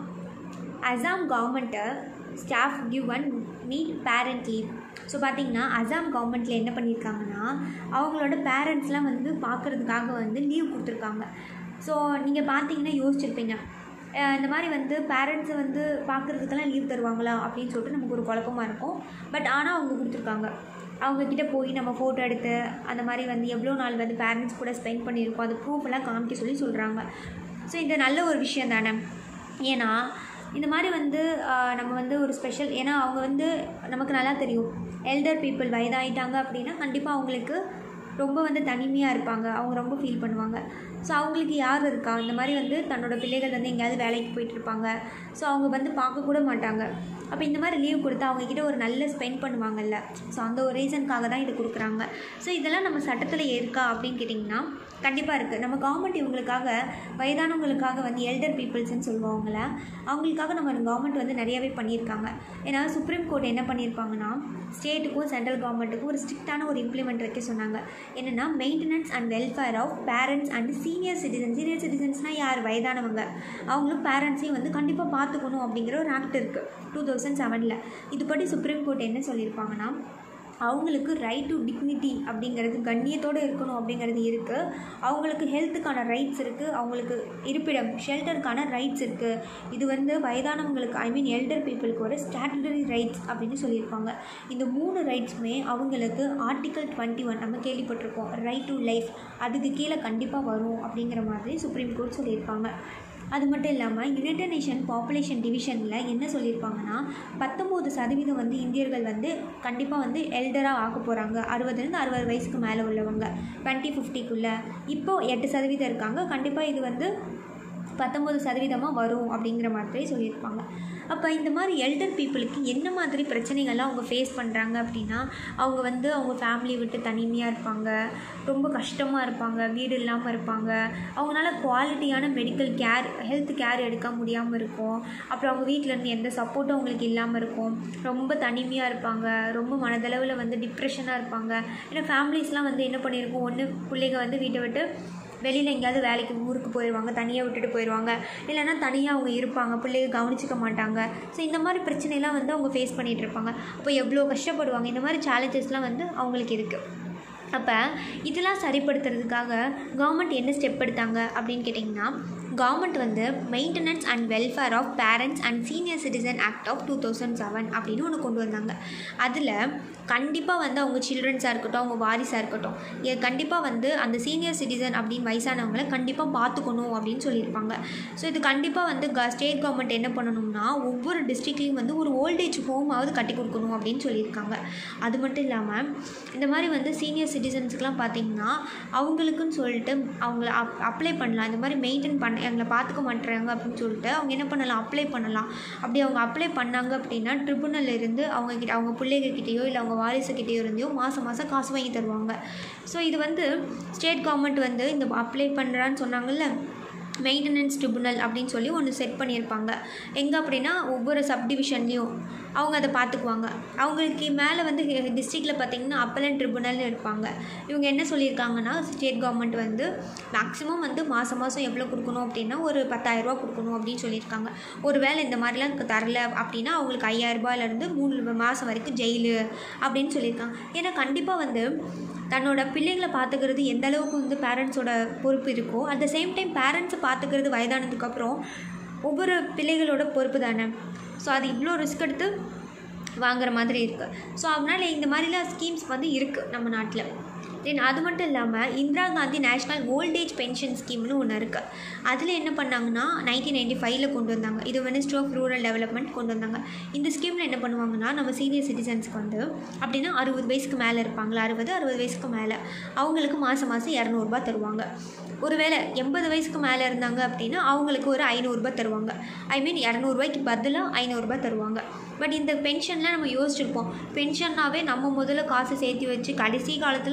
Speaker 1: அசாம் கவர்மெண்ட்டை staff give and meet parent leave so பார்த்தீங்கன்னா அசாம் கவர்மெண்ட்டில் என்ன பண்ணியிருக்காங்கன்னா அவங்களோட பேரண்ட்ஸ்லாம் வந்து பார்க்குறதுக்காக வந்து லீவ் கொடுத்துருக்காங்க ஸோ நீங்கள் பார்த்தீங்கன்னா யோசிச்சிருப்பீங்க அஹ் இந்த மாதிரி வந்து பேரண்ட்ஸை வந்து பார்க்குறதுக்கெல்லாம் லீவ் தருவாங்களா அப்படின்னு சொல்லிட்டு நமக்கு ஒரு குழப்பமா இருக்கும் பட் ஆனால் அவங்க கொடுத்துருக்காங்க அவங்கக்கிட்ட போய் நம்ம ஃபோட்டோ எடுத்து அந்த மாதிரி வந்து எவ்வளோ நாள் வந்து பேரண்ட்ஸ் கூட ஸ்பெண்ட் பண்ணியிருக்கோம் அது ப்ரூஃப் எல்லாம் காமிக்க சொல்லி சொல்கிறாங்க ஸோ இது நல்ல ஒரு விஷயம் தானே ஏன்னா இந்த மாதிரி வந்து ஆஹ், நம்ம வந்து ஒரு ஸ்பெஷல் ஏன்னா அவங்க வந்து நமக்கு நல்லா தெரியும் எல்டர் பீப்புள் வயதாயிட்டாங்க அப்படின்னா கண்டிப்பாக அவங்களுக்கு ரொம்ப வந்து தனிமையாக இருப்பாங்க அவங்க ரொம்ப ஃபீல் பண்ணுவாங்க ஸோ அவங்களுக்கு யார் இருக்கா இந்த மாதிரி வந்து தன்னோட பிள்ளைகள் வந்து எங்கேயாவது வேலைக்கு போயிட்டு இருப்பாங்க ஸோ அவங்க வந்து பார்க்க கூட மாட்டாங்க அப்போ இந்த மாதிரி லீவ் கொடுத்தா அவங்கக்கிட்ட ஒரு நல்ல ஸ்பெண்ட் பண்ணுவாங்கல்ல ஸோ அந்த ஒரு ரீசனுக்காக தான் இது கொடுக்குறாங்க ஸோ இதெல்லாம் நம்ம சட்டத்தில் இருக்கா அப்படின்னு கேட்டிங்கன்னா கண்டிப்பாக இருக்குது நம்ம கவர்மெண்ட் இவங்களுக்காக வயதானவங்களுக்காக வந்து எல்டர் பீப்புள்ஸ்னு சொல்லுவாங்கள அவங்களுக்காக நம்ம கவர்மெண்ட் வந்து நிறையவே பண்ணியிருக்காங்க ஏன்னா சுப்ரீம் கோர்ட் என்ன பண்ணியிருப்பாங்கன்னா ஸ்டேட்டுக்கும் சென்ட்ரல் கவர்மெண்ட்டுக்கும் ஒரு ஸ்ட்ரிக்டான ஒரு இம்ப்ளிமெண்ட் வைக்க சொன்னாங்க என்னென்னா maintenance and welfare of parents and senior citizen senior சிட்டிசன்ஸ்னால் யார் வயதானவங்க அவங்களும் பேரண்ட்ஸையும் வந்து கண்டிப்பாக பார்த்துக்கணும் அப்படிங்கிற ஒரு ஆக்ட் இருக்குது டூ தௌசண்ட் செவனில் இதுபடி சுப்ரீம் கோர்ட் என்ன சொல்லியிருப்பாங்கன்னா அவங்களுக்கு ரைட் டு டிக்னிட்டி அப்படிங்கிறது கண்ணியத்தோடு இருக்கணும் அப்படிங்கிறது இருக்குது அவங்களுக்கு ஹெல்த்துக்கான ரைட்ஸ் இருக்குது அவங்களுக்கு இருப்பிடம் ஷெல்டருக்கான ரைட்ஸ் இருக்குது இது வந்து வயதானவங்களுக்கு ஐ மீன் எல்டர் பீப்புளுக்கு ஒரு ஸ்டாட்டுடரி ரைட்ஸ் அப்படின்னு சொல்லியிருப்பாங்க இந்த மூணு ரைட்ஸுமே அவங்களுக்கு ஆர்டிகல் டுவெண்ட்டி ஒன் நம்ம கேள்விப்பட்டிருக்கோம் ரைட் டு லைஃப் அதுக்கு கீழே கண்டிப்பாக வரும் அப்படிங்கிற மாதிரி சுப்ரீம் கோர்ட் சொல்லியிருப்பாங்க அது மட்டும் இல்லாமல் யுனைடட் நேஷன் பாப்புலேஷன் டிவிஷனில் என்ன சொல்லியிருப்பாங்கன்னா பத்தொம்போது சதவீதம் வந்து இந்தியர்கள் வந்து கண்டிப்பாக வந்து எல்டராக ஆக்க போகிறாங்க அறுபதுலேருந்து அறுபது வயசுக்கு மேலே உள்ளவங்க டுவெண்ட்டி ஃபிஃப்டிக்குள்ளே இப்போது எட்டு சதவீதம் இருக்காங்க கண்டிப்பாக இது வந்து பத்தொம்பது சதவீதமாக வரும் அப்படிங்கிற மாதிரி சொல்லியிருப்பாங்க அப்போ இந்த மாதிரி எல்டர் பீப்புளுக்கு என்ன மாதிரி பிரச்சனைகள்லாம் அவங்க ஃபேஸ் பண்ணுறாங்க அப்படின்னா அவங்க வந்து அவங்க ஃபேமிலியை விட்டு தனிமையாக இருப்பாங்க ரொம்ப கஷ்டமாக இருப்பாங்க வீடு இல்லாமல் இருப்பாங்க அவங்களால குவாலிட்டியான மெடிக்கல் கேர் ஹெல்த் கேர் எடுக்க முடியாமல் இருக்கும் அப்புறம் அவங்க வீட்டிலேருந்து எந்த சப்போர்ட்டும் அவங்களுக்கு இல்லாமல் இருக்கும் ரொம்ப தனிமையாக இருப்பாங்க ரொம்ப மனதளவில் வந்து டிப்ரெஷனாக இருப்பாங்க ஏன்னா ஃபேமிலிஸ்லாம் வந்து என்ன பண்ணியிருக்கோம் ஒன்று பிள்ளைங்க வந்து வீட்டை விட்டு வெளியில் எங்கேயாவது வேலைக்கு ஊருக்கு போயிடுவாங்க தனியாக விட்டுட்டு போயிடுவாங்க இல்லைன்னா தனியாக அவங்க இருப்பாங்க பிள்ளைங்க கவனிச்சிக்க மாட்டாங்க ஸோ இந்த மாதிரி பிரச்சனைலாம் வந்து அவங்க ஃபேஸ் பண்ணிகிட்டு இருப்பாங்க அப்போ எவ்வளோ கஷ்டப்படுவாங்க இந்த மாதிரி சேலஞ்சஸ்லாம் வந்து அவங்களுக்கு இருக்குது அப்போ இதெல்லாம் சரிப்படுத்துறதுக்காக கவர்மெண்ட் என்ன ஸ்டெப் எடுத்தாங்க அப்படின்னு கேட்டிங்கன்னா கவர்மெண்ட் வந்து maintenance and welfare of parents and senior citizen act of two thousand seven அப்படின்னு ஒன்று கொண்டு வந்தாங்க அதில் கண்டிப்பாக வந்து அவங்க சில்ட்ரன்ஸாக இருக்கட்டும் அவங்க வாரிசாக இருக்கட்டும் எ- கண்டிப்பாக வந்து அந்த சீனியர் சிட்டிசன் அப்படின்னு வயசானவங்கள கண்டிப்பாக பார்த்துக்கணும் அப்படின்னு சொல்லியிருப்பாங்க ஸோ இது கண்டிப்பாக வந்து க ஸ்டேட் கவர்மெண்ட் என்ன பண்ணணும்னா ஒவ்வொரு டிஸ்ட்ரிக்ட்லேயும் வந்து ஒரு ஓல்டேஜ் ஹோமாவது கட்டி கொடுக்கணும் அப்படின்னு சொல்லியிருக்காங்க அது மட்டும் இல்லாமல் இந்த மாதிரி வந்து சீனியர் சிட்டிசன்ஸ்க்குலாம் பார்த்தீங்கன்னா அவங்களுக்குன்னு சொல்லிட்டு அவங்கள அப் அப்ளை பண்ணலாம் இந்த மாதிரி மெயின்டைன் பண்ண எங்களை பார்த்துக்க மாட்டுறாங்க அப்படின்னு சொல்லிட்டு அவங்க என்ன பண்ணலாம் அப்ளை பண்ணலாம் அப்படி அவங்க அப்ளை பண்ணாங்க அப்படின்னா ட்ரிபுனல் இருந்து அவங்க கிட்ட அவங்க பிள்ளைங்கக்கிட்டேயோ இல்லை அவங்க வாரிசுக்கிட்டேயோ இருந்தையோ மாதம் மாதம் காசு வாங்கி தருவாங்க ஸோ இது வந்து ஸ்டேட் கவர்மெண்ட் வந்து இந்த அப்ளை பண்ணுறான்னு சொன்னாங்கல்ல மெயின்டெனன்ஸ் ட்ரிபுனல் அப்படின்னு சொல்லி ஒன்று செட் பண்ணியிருப்பாங்க எங்கே அப்படின்னா ஒவ்வொரு சப்டிவிஷன்லேயும் அவங்க அதை பார்த்துக்குவாங்க அவங்களுக்கு மேலே வந்து டிஸ்ட்ரிக்டில் பார்த்தீங்கன்னா அப்பலன் ட்ரிபுனல்னு இருப்பாங்க இவங்க என்ன சொல்லியிருக்காங்கன்னா ஸ்டேட் கவர்மெண்ட் வந்து மேக்ஸிமம் வந்து மாதம் மாதம் எவ்வளோ கொடுக்கணும் அப்படின்னா ஒரு பத்தாயிரரூபா கொடுக்கணும் அப்படின்னு சொல்லியிருக்காங்க ஒரு வேளை இந்த மாதிரிலாம் தரல அப்படின்னா அவங்களுக்கு ஐயாயிரரூபாயிலேருந்து மூணு மாதம் வரைக்கும் ஜெயிலு அப்படின்னு சொல்லியிருக்காங்க ஏன்னா கண்டிப்பாக வந்து தன்னோட பிள்ளைங்களை பார்த்துக்கிறது எந்த அளவுக்கு வந்து பேரண்ட்ஸோட பொறுப்பு இருக்கோ அட் த சேம் டைம் பேரண்ட்ஸை பார்த்துக்கிறது வயதானதுக்கப்புறம் ஒவ்வொரு பிள்ளைகளோட பொறுப்பு தானே ஸோ அது இவ்வளோ ரிஸ்க் எடுத்து வாங்குற மாதிரி இருக்குது ஸோ அதனால் இந்த மாதிரிலாம் ஸ்கீம்ஸ் வந்து இருக்குது நம்ம நாட்டில் தென் அது மட்டும் இல்லாமல் Indira Gandhi national old age pension ஸ்கீம்னு ஒன்று இருக்குது அதில் என்ன பண்ணாங்கன்னா நைன்டீன் நைன்டி ஃபைவ்ல கொண்டு வந்தாங்க இது மினிஸ்ட்ரி ஆஃப் ரூரல் டெவலப்மெண்ட் கொண்டு வந்தாங்க இந்த ஸ்கீமில் என்ன பண்ணுவாங்கன்னா நம்ம சீனியர் சிட்டிசன்ஸ்க்கு வந்து அப்படின்னா அறுபது வயசுக்கு மேலே இருப்பாங்களா அறுபது அறுபது வயசுக்கு மேலே அவங்களுக்கு மாதம் மாதம் இரநூறுபா தருவாங்க ஒருவேளை எண்பது வயசுக்கு மேலே இருந்தாங்க அப்படின்னா அவங்களுக்கு ஒரு ஐநூறுரூபா தருவாங்க ஐ மீன் இரநூறுபாய்க்கு பதிலாக ஐநூறுரூபா தருவாங்க பட் இந்த பென்ஷன்லாம் நம்ம யோசிச்சிருப்போம் பென்ஷன்னாவே நம்ம முதல்ல காசு சேர்த்து வச்சு கடைசி காலத்தில்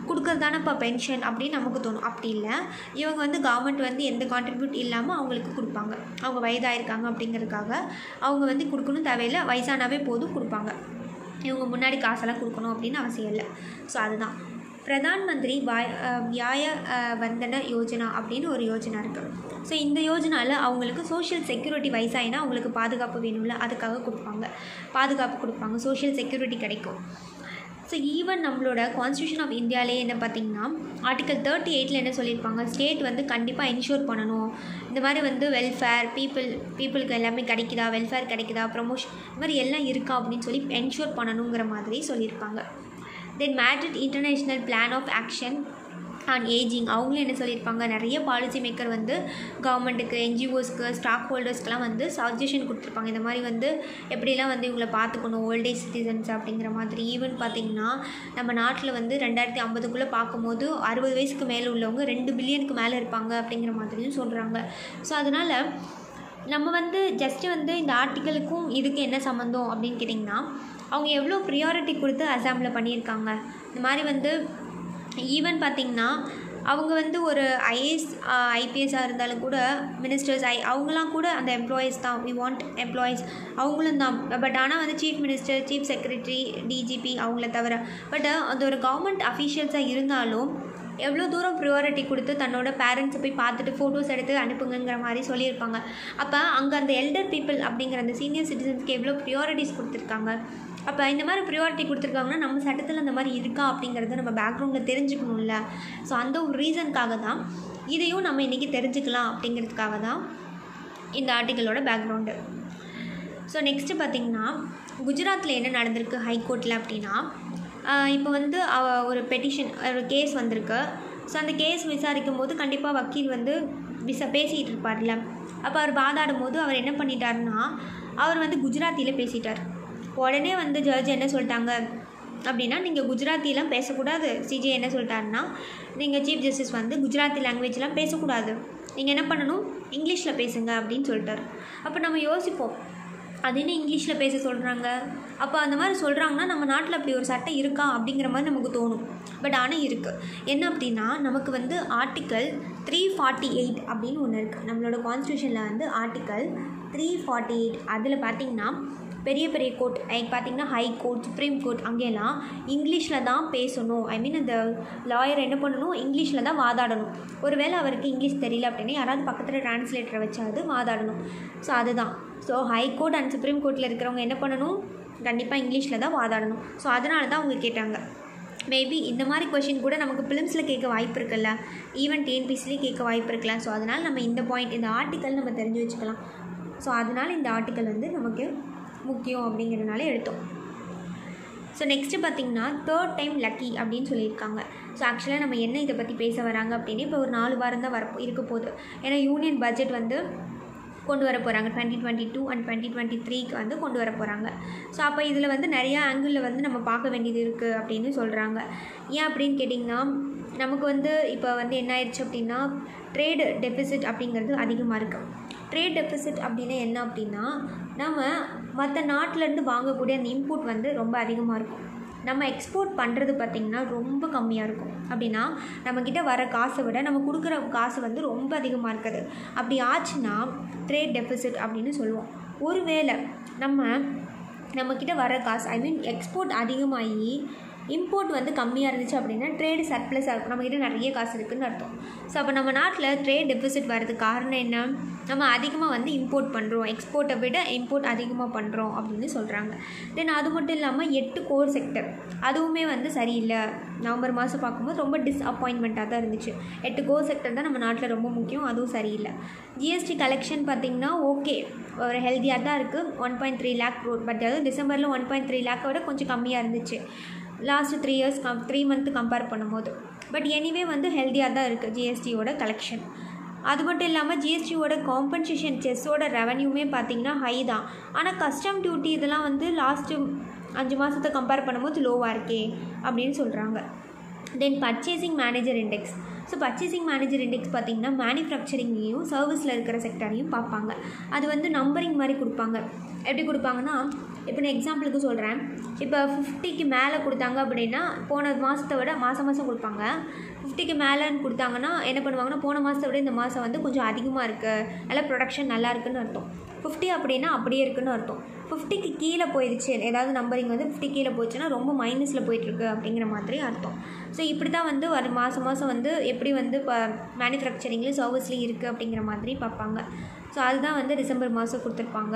Speaker 1: கொடுக்குறதானப்பா பென்ஷன் அப்படின்னு நமக்கு தோணும் அப்படி இல்லை இவங்க வந்து கவர்மெண்ட் வந்து எந்த கான்ட்ரிபியூட் இல்லாமல் அவங்களுக்கு கொடுப்பாங்க அவங்க வயதாயிருக்காங்க அப்படிங்கிறதுக்காக அவங்க வந்து கொடுக்கணும் தேவையில்லை வயசானாவே போதும் கொடுப்பாங்க இவங்க முன்னாடி காசெல்லாம் கொடுக்கணும் அப்படின்னு அவசியம் இல்லை ஸோ அதுதான் பிரதான் மந்திரி வாய் அஹ், வியாய அஹ், வந்தன யோஜனா அப்படின்னு ஒரு யோஜனா இருக்குது ஸோ இந்த யோஜனாவில் அவங்களுக்கு சோஷியல் செக்யூரிட்டி வயசாயினா அவங்களுக்கு பாதுகாப்பு வேணும்ல அதுக்காக கொடுப்பாங்க பாதுகாப்பு கொடுப்பாங்க சோஷியல் செக்யூரிட்டி கிடைக்கும் ஸோ ஈவன் நம்மளோட கான்ஸ்டியூஷன் ஆஃப் இந்தியாவிலே என்ன பார்த்தீங்கன்னா ஆர்டிகல் தேர்ட்டி எயிட்டில் என்ன சொல்லியிருப்பாங்க ஸ்டேட் வந்து கண்டிப்பாக இன்ஷூர் பண்ணணும் இந்த மாதிரி வந்து வெல்ஃபேர் பீப்புள் பீப்புளுக்கு எல்லாமே கிடைக்குதா வெல்ஃபேர் கிடைக்குதா ப்ரொமோஷன் இந்த மாதிரி எல்லாம் இருக்கா அப்படின்னு சொல்லி என்ஷூர் பண்ணணுங்கிற மாதிரி சொல்லியிருப்பாங்க then Madrid international plan of action on ageing அவங்களும் என்ன சொல்லியிருப்பாங்க நிறைய பாலிசி மேக்கர் வந்து கவர்மெண்ட்டுக்கு என்ஜிஓஸ்க்கு ஸ்டாக் ஹோல்டர்ஸ்க்கெலாம் வந்து சஜஷன் கொடுத்துருப்பாங்க இந்த மாதிரி வந்து எப்படிலாம் வந்து இவங்களை பார்த்துக்கணும் ஓல்டேஜ் சிட்டிசன்ஸ் அப்படிங்கிற மாதிரி ஈவன் பார்த்திங்கன்னா நம்ம நாட்டில் வந்து ரெண்டாயிரத்தி ஐம்பதுக்குள்ளே பார்க்கும்போது அறுபது வயசுக்கு மேலே உள்ளவங்க ரெண்டு பில்லியனுக்கு மேலே இருப்பாங்க அப்படிங்கிற மாதிரியும் சொல்கிறாங்க ஸோ அதனால் நம்ம வந்து ஜஸ்ட்டு வந்து இந்த ஆர்டிக்கலுக்கும் இதுக்கு என்ன சம்மந்தம் அப்படின்னு கேட்டிங்கன்னா அவங்க எவ்வளோ ப்ரியாரிட்டி கொடுத்து அசாமில் பண்ணியிருக்காங்க இந்த மாதிரி வந்து ஈவன் பார்த்திங்கன்னா அவங்க வந்து ஒரு ஐஏஎஸ் ஐபிஎஸ்ஸாக இருந்தாலும் கூட மினிஸ்டர்ஸ் ஐ அவங்களாம் கூட அந்த எம்ப்ளாயீஸ் தான் வி வாண்ட் எம்ப்ளாயீஸ் அவங்களும் தான் பட் ஆனால் வந்து chief minister chief secretary DGP அவங்கள தவிர பட் அது ஒரு கவர்மெண்ட் அஃபீஷியல்ஸாக இருந்தாலும் எவ்வளோ தூரம் ப்ரியாரிட்டி கொடுத்து தன்னோட பேரண்ட்ஸை போய் பார்த்துட்டு ஃபோட்டோஸ் எடுத்து அனுப்புங்கங்கிற மாதிரி சொல்லியிருப்பாங்க அப்போ அங்கே அந்த எல்டர் பீப்புள் அப்படிங்கிற அந்த சீனியர் சிட்டிசன்ஸ்க்கு எவ்வளோ ப்ரியாரிட்டிஸ் கொடுத்துருக்காங்க அப்போ இந்த மாதிரி ப்ரியாரிட்டி கொடுத்துருக்காங்கன்னா நம்ம சட்டத்தில் அந்த மாதிரி இருக்கா அப்படிங்கிறத நம்ம பேக்ரவுண்டில் தெரிஞ்சுக்கணும்ல ஸோ அந்த ஒரு ரீசனுக்காக தான் இதையும் நம்ம இன்றைக்கி தெரிஞ்சுக்கலாம் அப்படிங்கிறதுக்காக தான் இந்த ஆர்டிக்கலோட பேக்ரவுண்டு ஸோ நெக்ஸ்ட்டு பார்த்திங்கன்னா குஜராத்தில் என்ன நடந்திருக்கு ஹைகோர்ட்டில் அப்படின்னா இப்போ வந்து அவ ஒரு பெட்டிஷன் ஒரு கேஸ் வந்திருக்கு ஸோ அந்த கேஸ் விசாரிக்கும் போது கண்டிப்பாக வக்கீல் வந்து விச பேசிகிட்டு இருப்பார்ல அப்போ அவர் வாதாடும் போது அவர் என்ன பண்ணிட்டாருன்னா அவர் வந்து குஜராத்தியில் பேசிட்டார் உடனே வந்து ஜட்ஜ் என்ன சொல்லிட்டாங்க அப்படின்னா நீங்கள் குஜராத்திலாம் பேசக்கூடாது சிஜே என்ன சொல்லிட்டாருன்னா நீங்கள் சீஃப் ஜஸ்டிஸ் வந்து குஜராத்தி லாங்குவேஜ்லாம் பேசக்கூடாது நீங்கள் என்ன பண்ணணும் இங்கிலீஷில் பேசுங்க அப்படின்னு சொல்லிட்டாரு அப்போ நம்ம யோசிப்போம் அது என்ன இங்கிலீஷில் பேச சொல்கிறாங்க அப்போ அந்த மாதிரி சொல்கிறாங்கன்னா நம்ம நாட்டில் அப்படி ஒரு சட்டம் இருக்கா அப்படிங்கிற மாதிரி நமக்கு தோணும் பட் ஆனால் இருக்குது என்ன அப்படின்னா நமக்கு வந்து ஆர்டிக்கல் த்ரீ ஃபார்ட்டி எயிட் அப்படின்னு ஒன்று இருக்குது நம்மளோட கான்ஸ்டியூஷனில் வந்து ஆர்டிக்கல் த்ரீ ஃபார்ட்டி எயிட் அதில் பார்த்தீங்கன்னா பெரிய பெரிய கோர்ட் லைக் பார்த்தீங்கன்னா ஹை கோர்ட் சுப்ரீம் கோர்ட் அங்கெல்லாம் இங்கிலீஷில் தான் பேசணும் ஐ மீன் அந்த லாயர் என்ன பண்ணணும் இங்கிலீஷில் தான் வாதாடணும் ஒருவேளை அவருக்கு இங்கிலீஷ் தெரியல அப்படின்னா யாராவது பக்கத்தில் டிரான்ஸ்லேட்டரை வச்சாவது வாதாடணும் ஸோ அதுதான் so high court and supreme கோர்ட்டில் இருக்கிறவங்க என்ன பண்ணணும் கண்டிப்பாக இங்கிலீஷில் தான் வாதாடணும் ஸோ அதனால தான் அவங்க கேட்டாங்க மேபி இந்த மாதிரி கொஷின் கூட நமக்கு ஃபிலிம்ஸில் கேட்க வாய்ப்பு இருக்குல்ல ஈவன் டிஎன்பிசிலே கேட்க வாய்ப்பு இருக்கலாம் ஸோ அதனால் நம்ம இந்த பாயிண்ட் இந்த ஆர்டிக்கல் நம்ம தெரிஞ்சு வச்சுக்கலாம் ஸோ அதனால் இந்த ஆர்டிக்கல் வந்து நமக்கு முக்கியம் அப்படிங்கிறதுனால எடுத்தோம் ஸோ நெக்ஸ்ட்டு பார்த்திங்கன்னா தேர்ட் டைம் லக்கி அப்படின்னு சொல்லியிருக்காங்க ஸோ ஆக்சுவலாக நம்ம என்ன இதை பற்றி பேச வராங்க அப்படின்னு இப்போ ஒரு நாலு வாரம் தான் வர இருக்க போகுது ஏன்னா யூனியன் பட்ஜெட் வந்து கொண்டு வர போகிறாங்க twenty twenty two and twenty twenty த்ரீக்கு வந்து கொண்டு வர போகிறாங்க ஸோ அப்போ இதில் வந்து நிறையா ஆங்கிளில் வந்து நம்ம பார்க்க வேண்டியது இருக்குது அப்படின்னு சொல்கிறாங்க ஏன் அப்படின்னு கேட்டிங்கன்னா நமக்கு வந்து இப்போ வந்து என்ன ஆயிடுச்சு அப்படின்னா ட்ரேடு டெபிசிட் அப்படிங்கிறது அதிகமாக இருக்குது ட்ரேட் டெபிசிட் அப்படின்னா என்ன அப்படின்னா நம்ம மற்ற நாட்டிலேருந்து வாங்கக்கூடிய அந்த இன்புட் வந்து ரொம்ப அதிகமாக இருக்கும் நம்ம எக்ஸ்போர்ட் பண்ணுறது பார்த்திங்கன்னா ரொம்ப கம்மியாக இருக்கும் அப்படின்னா நம்மக்கிட்ட வர காசை விட நம்ம கொடுக்குற காசு வந்து ரொம்ப அதிகமாக இருக்குது அப்படி ஆச்சுன்னா ட்ரேட் டெபிசிட் அப்படின்னு சொல்லுவோம் ஒருவேளை நம்ம நம்மக்கிட்ட வர காசு ஐ மீன் எக்ஸ்போர்ட் அதிகமாகி இம்போர்ட் வந்து கம்மியாக இருந்துச்சு அப்படின்னா ட்ரேடு சர்ப்ளஸாக இருக்கும் நம்மக்கிட்ட நிறைய காசு இருக்குதுன்னு அர்த்தம் ஸோ அப்போ நம்ம நாட்டில் ட்ரேட் டெபிசிட் வரதுக்கு காரணம் என்ன நம்ம அதிகமாக வந்து இம்போர்ட் பண்ணுறோம் எக்ஸ்போர்ட்டை விட இம்போர்ட் அதிகமாக பண்ணுறோம் அப்படின்னு சொல்கிறாங்க தென் அது மட்டும் இல்லாமல் எட்டு கோர் செக்டர் அதுவுமே வந்து சரியில்லை நவம்பர் மாதம் பார்க்கும்போது ரொம்ப டிஸ்அப்பாயின்மெண்ட்டாக தான் இருந்துச்சு எட்டு கோர் செக்டர் தான் நம்ம நாட்டில் ரொம்ப முக்கியம் அதுவும் சரியில்லை ஜிஎஸ்டி கலெக்ஷன் பார்த்திங்கன்னா ஓகே ஒரு ஹெல்த்தியாக தான் இருக்குது one point three lakh crore but அதாவது டிசம்பரில் ஒன் பாயிண்ட் த்ரீ லேக்கை விட கொஞ்சம் கம்மியாக இருந்துச்சு last three years cum three month compare பண்ணும்போது பட் எனிவே வந்து ஹெல்த்தியாக தான் இருக்குது ஜிஎஸ்டியோட கலெக்ஷன் அது மட்டும் இல்லாமல் ஜிஎஸ்டியோட காம்பன்சேஷன் செஸ்ஸோட ரெவன்யூமே பார்த்திங்கன்னா ஹை தான் ஆனால் கஸ்டம் டியூட்டி இதெல்லாம் வந்து லாஸ்ட்டு அஞ்சு மாதத்தை கம்பேர் பண்ணும்போது லோவாக இருக்கே அப்படின்னு சொல்கிறாங்க then purchasing manager index so purchasing manager index பார்த்திங்கன்னா மேனுஃபேக்சரிங்லேயும் சர்வீஸில் இருக்கிற செக்டரையும் பார்ப்பாங்க அது வந்து நம்பரிங் மாதிரி கொடுப்பாங்க எப்படி கொடுப்பாங்கன்னா இப்போ நான் எக்ஸாம்பிளுக்கு சொல்கிறேன் இப்போ ஃபிஃப்டிக்கு மேலே கொடுத்தாங்க அப்படின்னா போன மாதத்தை விட மாதம் மாதம் கொடுப்பாங்க ஃபிஃப்டிக்கு மேலேன்னு கொடுத்தாங்கன்னா என்ன பண்ணுவாங்கன்னா போன மாதத்தை விட இந்த மாதம் வந்து கொஞ்சம் அதிகமாக இருக்குது நல்லா ப்ரொடக்ஷன் நல்லா இருக்குன்னு அர்த்தம் ஃபிஃப்டி அப்படின்னா அப்படியே இருக்குன்னு அர்த்தம் ஃபிஃப்டிக்கு கீழே போயிடுச்சு ஏதாவது நம்பரிங் வந்து ஃபிஃப்டி கீழே போச்சுன்னா ரொம்ப மைனஸில் போயிட்டுருக்கு அப்படிங்கிற மாதிரி அர்த்தம் ஸோ இப்படி தான் வந்து வர மாதம் மாதம் வந்து எப்படி வந்து இப்போ மேனுஃபேக்சரிங்லேயும் சர்வீஸ்லேயும் இருக்குது அப்படிங்கிற மாதிரி பார்ப்பாங்க ஸோ அதுதான் வந்து டிசம்பர் மாதம் கொடுத்துருப்பாங்க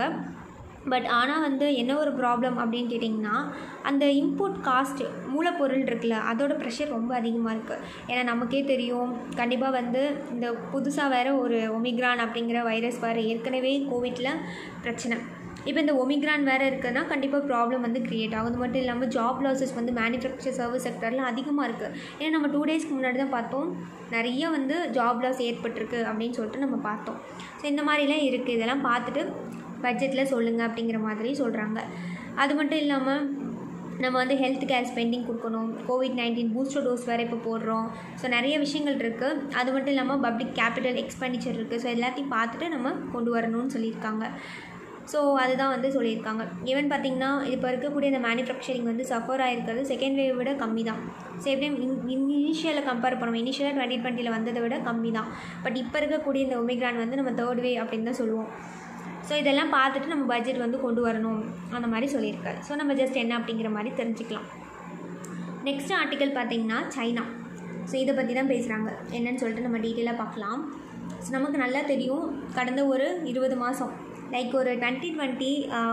Speaker 1: பட் ஆனால் வந்து என்ன ஒரு ப்ராப்ளம் அப்படின்னு கேட்டிங்கன்னா அந்த இம்போர்ட் காஸ்ட் மூலப்பொருள் இருக்குல்ல அதோட ப்ரெஷர் ரொம்ப அதிகமாக இருக்குது ஏன்னா நமக்கே தெரியும் கண்டிப்பாக வந்து இந்த புதுசாக வேறு ஒரு ஒமிக்ரான் அப்படிங்கிற வைரஸ் வேறு ஏற்கனவே கோவிட்டில் பிரச்சனை இப்போ இந்த ஒமிக்ரான் வேறு இருக்குன்னா கண்டிப்பாக ப்ராப்ளம் வந்து க்ரியேட் ஆகும் அது மட்டும் இல்லாமல் ஜாப் லாஸஸ் வந்து மேனுஃபேக்சர் சர்வீஸ் செக்டரில் அதிகமாக இருக்குது ஏன்னா நம்ம டூ டேஸ்க்கு முன்னாடி தான் பார்த்தோம் நிறைய வந்து ஜாப் லாஸ் ஏற்பட்டிருக்கு அப்படின்னு சொல்லிட்டு நம்ம பார்த்தோம் ஸோ இந்த மாதிரிலாம் இருக்குது இதெல்லாம் பார்த்துட்டு பட்ஜெட்டில் சொல்லுங்கள் அப்படிங்கிற மாதிரி சொல்கிறாங்க அது மட்டும் இல்லாமல் நம்ம வந்து ஹெல்த் கேர் ஸ்பெண்டிங் கொடுக்கணும் கோவிட் நைன்டீன் பூஸ்டர் டோஸ் வேறு இப்போ போடுறோம் ஸோ நிறைய விஷயங்கள் இருக்குது அது மட்டும் இல்லாமல் பப்ளிக் கேபிட்டல் எக்ஸ்பெண்டிச்சர் இருக்குது ஸோ எல்லாத்தையும் பார்த்துட்டு நம்ம கொண்டு வரணும்னு சொல்லியிருக்காங்க ஸோ அதுதான் வந்து சொல்லியிருக்காங்க ஈவன் பார்த்திங்கன்னா இப்போ இருக்கக்கூடிய இந்த மேனுஃபேக்சரிங் வந்து சஃபர் ஆகிருக்கிறது செகண்ட் வேவ் விட கம்மி தான் சேம் டைம் இன் இனிஷியலில் கம்பேர் பண்ணுவோம் இனிஷியலாக டுவெண்ட்டி டுவெண்ட்டியில் வந்ததை விட கம்மி தான் பட் இப்போ இருக்கக்கூடிய இந்த ஒமிக்ரான் வந்து நம்ம தேர்ட் வே அப்படின்னு தான் சொல்லுவோம் ஸோ இதெல்லாம் பார்த்துட்டு நம்ம பட்ஜெட் வந்து கொண்டு வரணும் அந்த மாதிரி சொல்லியிருக்காரு ஸோ நம்ம ஜஸ்ட் என்ன அப்படிங்கிற மாதிரி தெரிஞ்சுக்கலாம் நெக்ஸ்ட் ஆர்டிக்கல் பார்த்திங்கன்னா சைனா ஸோ இதை பற்றி தான் பேசுகிறாங்க என்னன்னு சொல்லிட்டு நம்ம டீட்டெயிலாக பார்க்கலாம் ஸோ நமக்கு நல்லா தெரியும் கடந்த ஒரு இருபது மாதம் லைக் ஒரு டுவெண்ட்டி டுவெண்ட்டி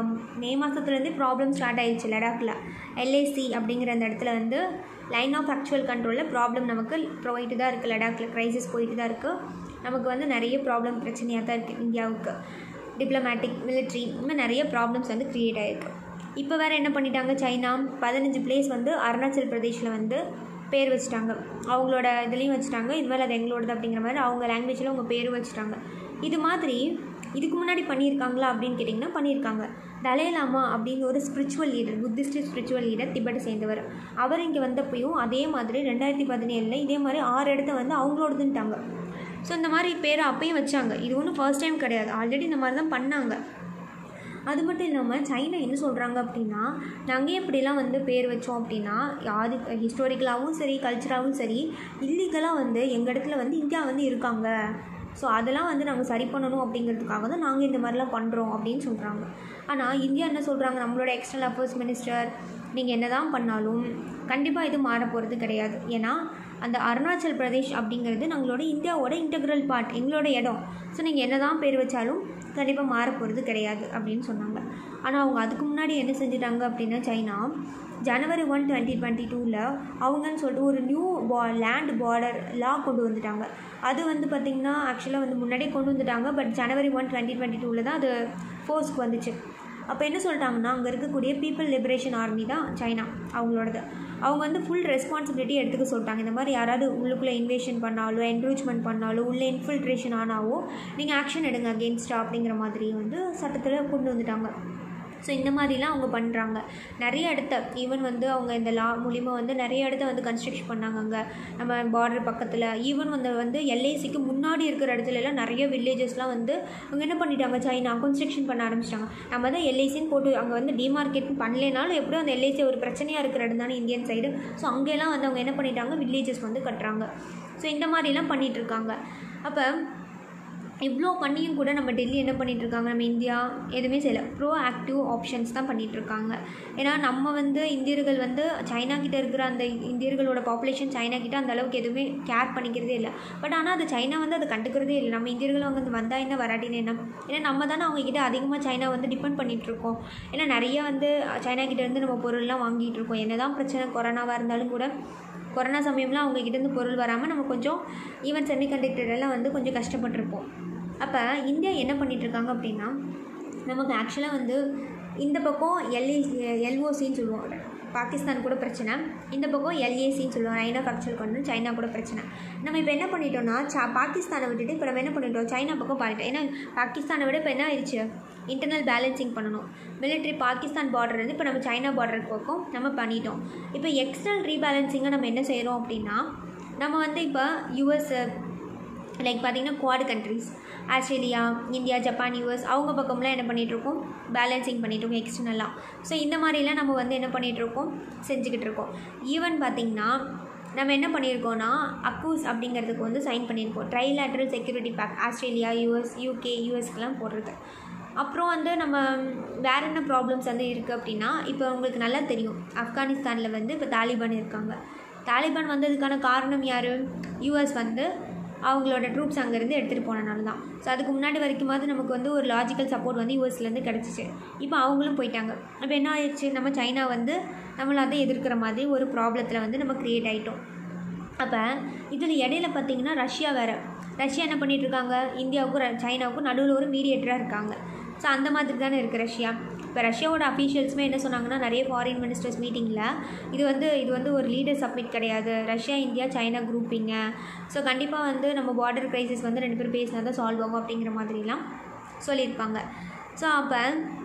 Speaker 1: மே மாதத்துலேருந்து ப்ராப்ளம் ஸ்டார்ட் ஆயிடுச்சு லடாக்கில் எல்ஏசி அப்படிங்கிற அந்த இடத்துல வந்து லைன் ஆஃப் ஆக்சுவல் கண்ட்ரோலில் ப்ராப்ளம் நமக்கு போயிட்டு தான் இருக்குது லடாக்கில் க்ரைசிஸ் போயிட்டு தான் இருக்குது நமக்கு வந்து நிறைய ப்ராப்ளம் பிரச்சனையாக தான் இருக்குது இந்தியாவுக்கு டிப்ளமேட்டிக் மிலிட்ரி இந்த மாதிரி நிறைய ப்ராப்ளம்ஸ் வந்து க்ரியேட் ஆகிருக்கு இப்போ வேறு என்ன பண்ணிட்டாங்க சைனா பதினஞ்சு பிளேஸ் வந்து அருணாச்சல் பிரதேஷில் வந்து பேர் வச்சுட்டாங்க அவங்களோட இதுலேயும் வச்சுட்டாங்க இது மாதிரி அது எங்களோடது அப்படிங்கிற மாதிரி அவங்க லாங்குவேஜில் அவங்க பேரும் வச்சுட்டாங்க இது மாதிரி இதுக்கு முன்னாடி பண்ணியிருக்காங்களா அப்படின்னு கேட்டிங்கன்னா பண்ணியிருக்காங்க தலேலாமா அப்படின்னு ஒரு spiritual leader Buddhist spiritual leader திபெட்டை சேர்ந்தவர் அவர் இங்கே வந்தப்பையும் அதே மாதிரி ரெண்டாயிரத்தி பதினேழில் இதே மாதிரி ஆறு இடத்த வந்து அவங்களோடதுன்ட்டாங்க ஸோ இந்த மாதிரி பேரை அப்பயும் வச்சாங்க இது ஒன்றும் ஃபர்ஸ்ட் டைம் கிடையாது ஆல்ரெடி இந்த மாதிரி தான் பண்ணாங்க அது மட்டும் இல்லாமல் சைனா என்ன சொல்கிறாங்க அப்படின்னா நாங்கள் எப்படிலாம் வந்து பேர் வச்சோம் அப்படின்னா யாரு ஹிஸ்டாரிக்கலாகவும் சரி கல்ச்சராகவும் சரி இல்லீகலாக வந்து எங்கள் இடத்துல வந்து இந்தியா வந்து இருக்காங்க ஸோ அதெல்லாம் வந்து நாங்கள் சரி பண்ணணும் அப்படிங்கிறதுக்காக தான் நாங்கள் இந்த மாதிரிலாம் பண்ணுறோம் அப்படின்னு சொல்கிறாங்க ஆனால் இந்தியா என்ன சொல்கிறாங்க நம்மளோட எக்ஸ்டர்னல் அஃபேர்ஸ் மினிஸ்டர் நீங்கள் என்ன தான் பண்ணாலும் கண்டிப்பாக இது மாற போகிறது கிடையாது ஏன்னா அந்த அருணாச்சல் பிரதேஷ் அப்படிங்கிறது நம்மளோட இந்தியாவோட இன்டெக்ரல் பார்ட் எங்களோட இடம் ஸோ நீங்கள் என்ன தான் பேர் வச்சாலும் கண்டிப்பாக மாற போகிறது கிடையாது அப்படின்னு சொன்னாங்க ஆனால் அவங்க அதுக்கு முன்னாடி என்ன செஞ்சுட்டாங்க அப்படின்னா China January one twenty twenty டூவில் அவங்கன்னு சொல்லிட்டு ஒரு நியூ பா லேண்ட் பார்டர் லா கொண்டு வந்துட்டாங்க அது வந்து பார்த்திங்கன்னா ஆக்சுவலாக வந்து முன்னாடியே கொண்டு வந்துட்டாங்க but January one twenty twenty டூவில் தான் அது ஃபோர்ஸ்க்கு வந்துச்சு அப்போ என்ன சொல்லிட்டாங்கன்னா அங்கே இருக்கக்கூடிய பீப்புள் லிபரேஷன் ஆர்மி தான் சைனா அவங்களோடது அவங்க வந்து ஃபுல் ரெஸ்பான்சிபிலிட்டி எடுத்துக்க சொல்லிட்டாங்க இந்த மாதிரி யாராவது உள்ளுக்குள்ளே இன்வேஷன் பண்ணாலோ என்க்ரோச்மெண்ட் பண்ணாலோ உள்ளே இன்ஃபில்ட்ரேஷன் ஆனாவோ நீங்கள் ஆக்ஷன் எடுங்க அகேன்ஸ்டா அப்படிங்கிற மாதிரி வந்து சட்டத்தில் கொண்டு வந்துட்டாங்க ஸோ இந்த மாதிரிலாம் அவங்க பண்ணுறாங்க நிறைய இடத்த ஈவன் வந்து அவங்க இந்த லா மூலிமா வந்து நிறைய இடத்த வந்து கன்ஸ்ட்ரக்ஷன் பண்ணாங்க அங்கே நம்ம பார்டர் பக்கத்தில் ஈவன் வந்து வந்து எல்ஐசிக்கு முன்னாடி இருக்கிற இடத்துல எல்லாம் நிறைய வில்லேஜஸ்லாம் வந்து அவங்க என்ன பண்ணிட்டாங்க சைனா கன்ஸ்ட்ரக்ஷன் பண்ண ஆரம்பிச்சிட்டாங்க நம்ம தான் எல்ஐசின்னு போட்டு அங்கே வந்து டிமார்க்கெட் பண்ணலைனாலும் எப்படியும் அந்த எல்ஐசி ஒரு பிரச்சனையாக இருக்கிற இடம் தானே இந்தியன் சைடு ஸோ அங்கெல்லாம் வந்து அவங்க என்ன பண்ணிட்டாங்க வில்லேஜஸ் வந்து கட்டுறாங்க ஸோ இந்த மாதிரிலாம் பண்ணிகிட்டு இருக்காங்க அப்போ இவ்வளோ பண்ணியும் கூட நம்ம டெல்லி என்ன பண்ணிட்டு இருக்காங்க நம்ம இந்தியா எதுவுமே செய்யலை ப்ரோ ஆக்டிவ் ஆப்ஷன்ஸ் தான் பண்ணிட்டு இருக்காங்க ஏன்னா நம்ம வந்து இந்தியர்கள் வந்து சைனா கிட்ட இருக்கிற அந்த இந்தியர்களோட பாப்புலேஷன் சைனா கிட்ட அந்த அளவுக்கு எதுவுமே கேர் பண்ணிக்கிறதே இல்லை பட் ஆனால் அது சைனா வந்து அதை கண்டுக்கிறதே இல்லை நம்ம இந்தியர்கள் அவங்க வந்து வந்தால் என்ன வராட்டின்னு என்ன ஏன்னா நம்ம தானே அவங்க கிட்ட அதிகமாக சைனா வந்து டிபெண்ட் பண்ணிட்டு இருக்கோம் ஏன்னா நிறைய வந்து சைனா கிட்ட இருந்து நம்ம பொருள்லாம் வாங்கிட்டு இருக்கோம் என்னதான் பிரச்சனை கொரோனாவாக இருந்தாலும் கூட கொரோனா சமயம்லாம் அவங்க கிட்டேருந்து பொருள் வராமல் நம்ம கொஞ்சம் ஈவன் செமிகண்டக்டர் எல்லாம் வந்து கொஞ்சம் கஷ்டப்பட்டிருப்போம் அப்போ இந்தியா என்ன பண்ணிட்டு இருக்காங்க அப்படின்னா நமக்கு ஆக்சுவலாக வந்து இந்த பக்கம் எல்ஏ எல்ஓசின்னு சொல்லுவோம் பாகிஸ்தான் கூட பிரச்சனை இந்த பக்கம் எல்ஏசின்னு சொல்லுவோம் லைன் ஆஃப் ஆக்சுவல் கொண்டு சைனா கூட பிரச்சனை நம்ம இப்போ என்ன பண்ணிட்டோம்னா சா பாகிஸ்தானை விட்டுட்டு இப்போ நம்ம என்ன பண்ணிட்டோம் சைனா பக்கம் பாருட்டோம் ஏன்னா பாகிஸ்தானை விட இப்போ என்ன ஆயிடுச்சு இன்டர்னல் பேலன்சிங் பண்ணணும் மிலிட்ரி பாகிஸ்தான் பார்டர் இருந்து இப்போ நம்ம சைனா பார்டருக்கு பக்கம் நம்ம பண்ணிட்டோம் இப்போ எக்ஸ்டர்னல் ரீபேலன்சிங்கை நம்ம என்ன செய்கிறோம் அப்படின்னா நம்ம வந்து இப்போ யூஎஸ் லைக் பார்த்திங்கன்னா quad countries Australia India Japan US அவங்க பக்கம்லாம் என்ன பண்ணிகிட்ருக்கோம் பேலன்சிங் பண்ணிகிட்ருக்கோம் எக்ஸ்டர்னலாக ஸோ இந்த மாதிரிலாம் நம்ம வந்து என்ன பண்ணிகிட்ருக்கோம் செஞ்சுக்கிட்டு இருக்கோம் ஈவன் பார்த்திங்கன்னா நம்ம என்ன பண்ணியிருக்கோம்னா அக்கூஸ் அப்படிங்கிறதுக்கு வந்து சைன் பண்ணியிருக்கோம் trilateral security pact Australia US UK யூஎஸ்க்கெலாம் போடுறது அப்புறம் வந்து நம்ம வேறு என்ன ப்ராப்ளம்ஸ் வந்து இருக்குது அப்படின்னா இப்போ உங்களுக்கு நல்லா தெரியும் ஆப்கானிஸ்தானில் வந்து இப்போ தாலிபான் இருக்காங்க தாலிபான் வந்ததுக்கான காரணம் யார் யூஎஸ் வந்து அவங்களோட ட்ரூப்ஸ் அங்கேருந்து எடுத்துகிட்டு போனனால தான் ஸோ அதுக்கு முன்னாடி வரைக்குமாவது நமக்கு வந்து ஒரு லாஜிக்கல் சப்போர்ட் வந்து யூஎஸ்லேருந்து கிடச்சிச்சு இப்போ அவங்களும் போயிட்டாங்க இப்போ என்ன ஆயிடுச்சு நம்ம சைனா வந்து நம்மளை அதை எதிர்க்கிற மாதிரி ஒரு ப்ராப்ளத்தில் வந்து நம்ம க்ரியேட் ஆகிட்டோம் அப்போ இதில் இடையில பார்த்தீங்கன்னா ரஷ்யா வேறு ரஷ்யா என்ன பண்ணிட்டு இருக்காங்க இந்தியாவுக்கும் ர- சைனாவுக்கும் நடுவில் ஒரு மீடியேட்டராக இருக்காங்க ஸோ அந்த மாதிரி தானே இருக்குது ரஷ்யா இப்போ ரஷ்யாவோட அஃபீஷியல்ஸுமே என்ன சொன்னாங்கன்னா நிறைய ஃபாரின் மினிஸ்டர்ஸ் மீட்டிங்கில் இது வந்து இது வந்து ஒரு லீடர் சப்மிட் கிடையாது ரஷ்யா இந்தியா சைனா குரூப்பிங்க ஸோ கண்டிப்பாக வந்து நம்ம பார்டர் கிரைசிஸ் வந்து ரெண்டு பேரும் பேசினா தான் சால்வ் ஆகும் அப்படிங்கிற மாதிரிலாம் சொல்லியிருப்பாங்க ஸோ அப்போ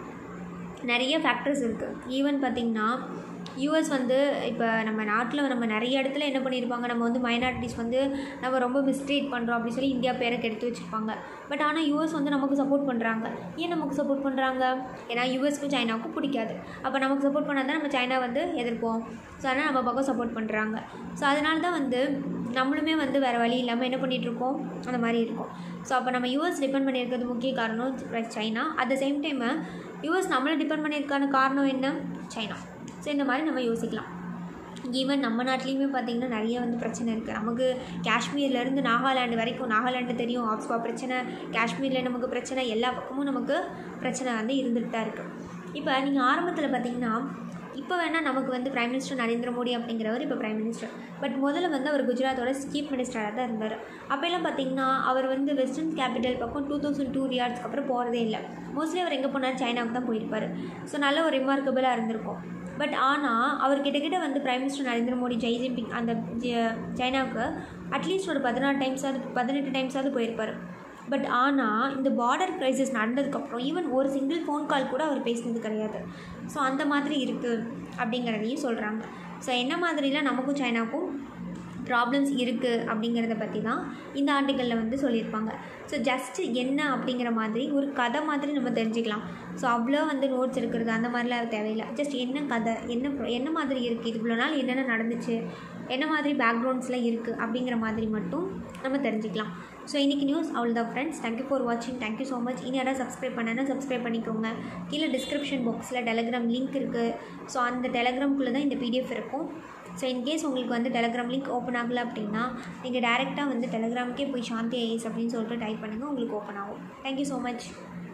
Speaker 1: நிறைய ஃபேக்டர்ஸ் இருக்குது ஈவன் பார்த்திங்கன்னா யூஎஸ் வந்து இப்போ நம்ம நாட்டில் நம்ம நிறைய இடத்துல என்ன பண்ணியிருப்பாங்க நம்ம வந்து மைனாரிட்டிஸ் வந்து நம்ம ரொம்ப மிஸ்ட்ரீட் பண்ணுறோம் அப்படின்னு சொல்லி இந்தியா பேரை கெடுத்து வச்சுருப்பாங்க பட் ஆனால் யூஎஸ் வந்து நமக்கு சப்போர்ட் பண்ணுறாங்க ஏன் நமக்கு சப்போர்ட் பண்ணுறாங்க ஏன்னா யூஎஸ்க்கும் சைனாவுக்கும் பிடிக்காது அப்போ நமக்கு சப்போர்ட் பண்ணால் தான் நம்ம சைனா வந்து எதிர்ப்போம் ஸோ அதனால் நம்ம பக்கம் சப்போர்ட் பண்ணுறாங்க ஸோ அதனால தான் வந்து நம்மளுமே வந்து வேறு வழி இல்லாமல் என்ன பண்ணிட்டு இருக்கோம் அந்த மாதிரி இருக்கும் ஸோ அப்போ நம்ம யூஎஸ் டிபெண்ட் பண்ணியிருக்கிறது முக்கிய காரணம் China at the same time US நம்மளை டிபெண்ட் பண்ணியிருக்கான காரணம் என்ன சைனா ஸோ இந்த மாதிரி நம்ம யோசிக்கலாம் ஈவன் நம்ம நாட்டிலையுமே பார்த்திங்கன்னா நிறைய வந்து பிரச்சனை இருக்குது நமக்கு காஷ்மீர்லேருந்து நாகாலாந்து வரைக்கும் நாகாலாந்து தெரியும் ஆப்ஸ்பா பிரச்சனை காஷ்மீரில் நமக்கு பிரச்சனை எல்லா பக்கமும் நமக்கு பிரச்சனை வந்து இருந்துகிட்டு தான் இருக்குது இப்போ நீங்கள் ஆரம்பத்தில் பார்த்தீங்கன்னா இப்போ வேணால் நமக்கு வந்து பிரைம் மினிஸ்டர் நரேந்திர மோடி அப்படிங்கிறவர் இப்போ பிரைம் மினிஸ்டர் பட் முதல்ல வந்து அவர் குஜராத்தோட சீஃப் மினிஸ்டராக தான் இருந்தார் அப்போல்லாம் பார்த்தீங்கன்னா அவர் வந்து வெஸ்டர்ன் கேபிட்டல் பக்கம் டூ தௌசண்ட் டூ இயர்ஸ்க்கு அப்புறம் போகிறதே இல்லை மோஸ்ட்லி அவர் எங்கே போனார் சைனாவுக்கு தான் போயிருப்பார் ஸோ நல்ல ஒரு ரிமார்க்கபிளாக இருந்திருக்கும் பட் ஆனால் அவர் கிட்டக்கிட்ட வந்து prime minister Narendra Modi Xi Jinping அந்த ஜ- சைனாவுக்கு அட்லீஸ்ட் ஒரு பதினாறு டைம்ஸாவது பதினெட்டு டைம்ஸாவது போயிருப்பார் பட் ஆனால் இந்த பார்டர் கிரைசிஸ் நடந்ததுக்கப்புறம் ஈவன் ஒரு சிங்கிள் ஃபோன் கால் கூட அவர் பேசினது கிடையாது ஸோ அந்த மாதிரி இருக்குது அப்படிங்கிறதையும் சொல்கிறாங்க ஸோ என்ன மாதிரிலாம் நமக்கும் சைனாவுக்கும் ப்ராப்ளம்ஸ் இருக்குது அப்படிங்கிறத பற்றி தான் இந்த ஆர்டிக்கலில் வந்து சொல்லியிருப்பாங்க ஸோ ஜஸ்ட் என்ன அப்படிங்கிற மாதிரி ஒரு கதை மாதிரி நம்ம தெரிஞ்சுக்கலாம் ஸோ அவ்வளோ வந்து நோட்ஸ் இருக்கிறது அந்த மாதிரிலாம் தேவையில்லை ஜஸ்ட் என்ன கதை என்ன pro- என்ன மாதிரி இருக்குது இது இவ்வளோ நாள் என்னென்ன நடந்துச்சு என்ன மாதிரி பேக்ரவுண்ட்ஸ்லாம் இருக்குது அப்படிங்கிற மாதிரி மட்டும் நம்ம தெரிஞ்சுக்கலாம் ஸோ இன்றைக்கி நியூஸ் அவ்வளோதான் ஃப்ரெண்ட்ஸ் தேங்க்யூ ஃபார் வாட்சிங் தேங்க்யூ ஸோ மச் இனி யாராவது சப்ஸ்கிரைப் பண்ணனா சப்ஸ்கிரைப் பண்ணிக்கோங்க கீழே டிஸ்கிரிப்ஷன் பாக்ஸில் டெலகிராம் லிங்க் இருக்குது ஸோ அந்த டெலகிராம்குள்ளே தான் இந்த பிடிஎஃப் இருக்கும் ஸோ இன்கேஸ் உங்களுக்கு வந்து டெலகிராம் லிங்க் ஓப்பன் ஆகலை அப்படின்னா நீங்கள் டேரெக்டாக வந்து டெலகிராமுக்கே போய் சாந்தி ஐஎஸ் அப்படின்னு சொல்லிட்டு டைப் பண்ணுங்கள் உங்களுக்கு ஓப்பன் ஆகும் தேங்க்யூ ஸோ மச்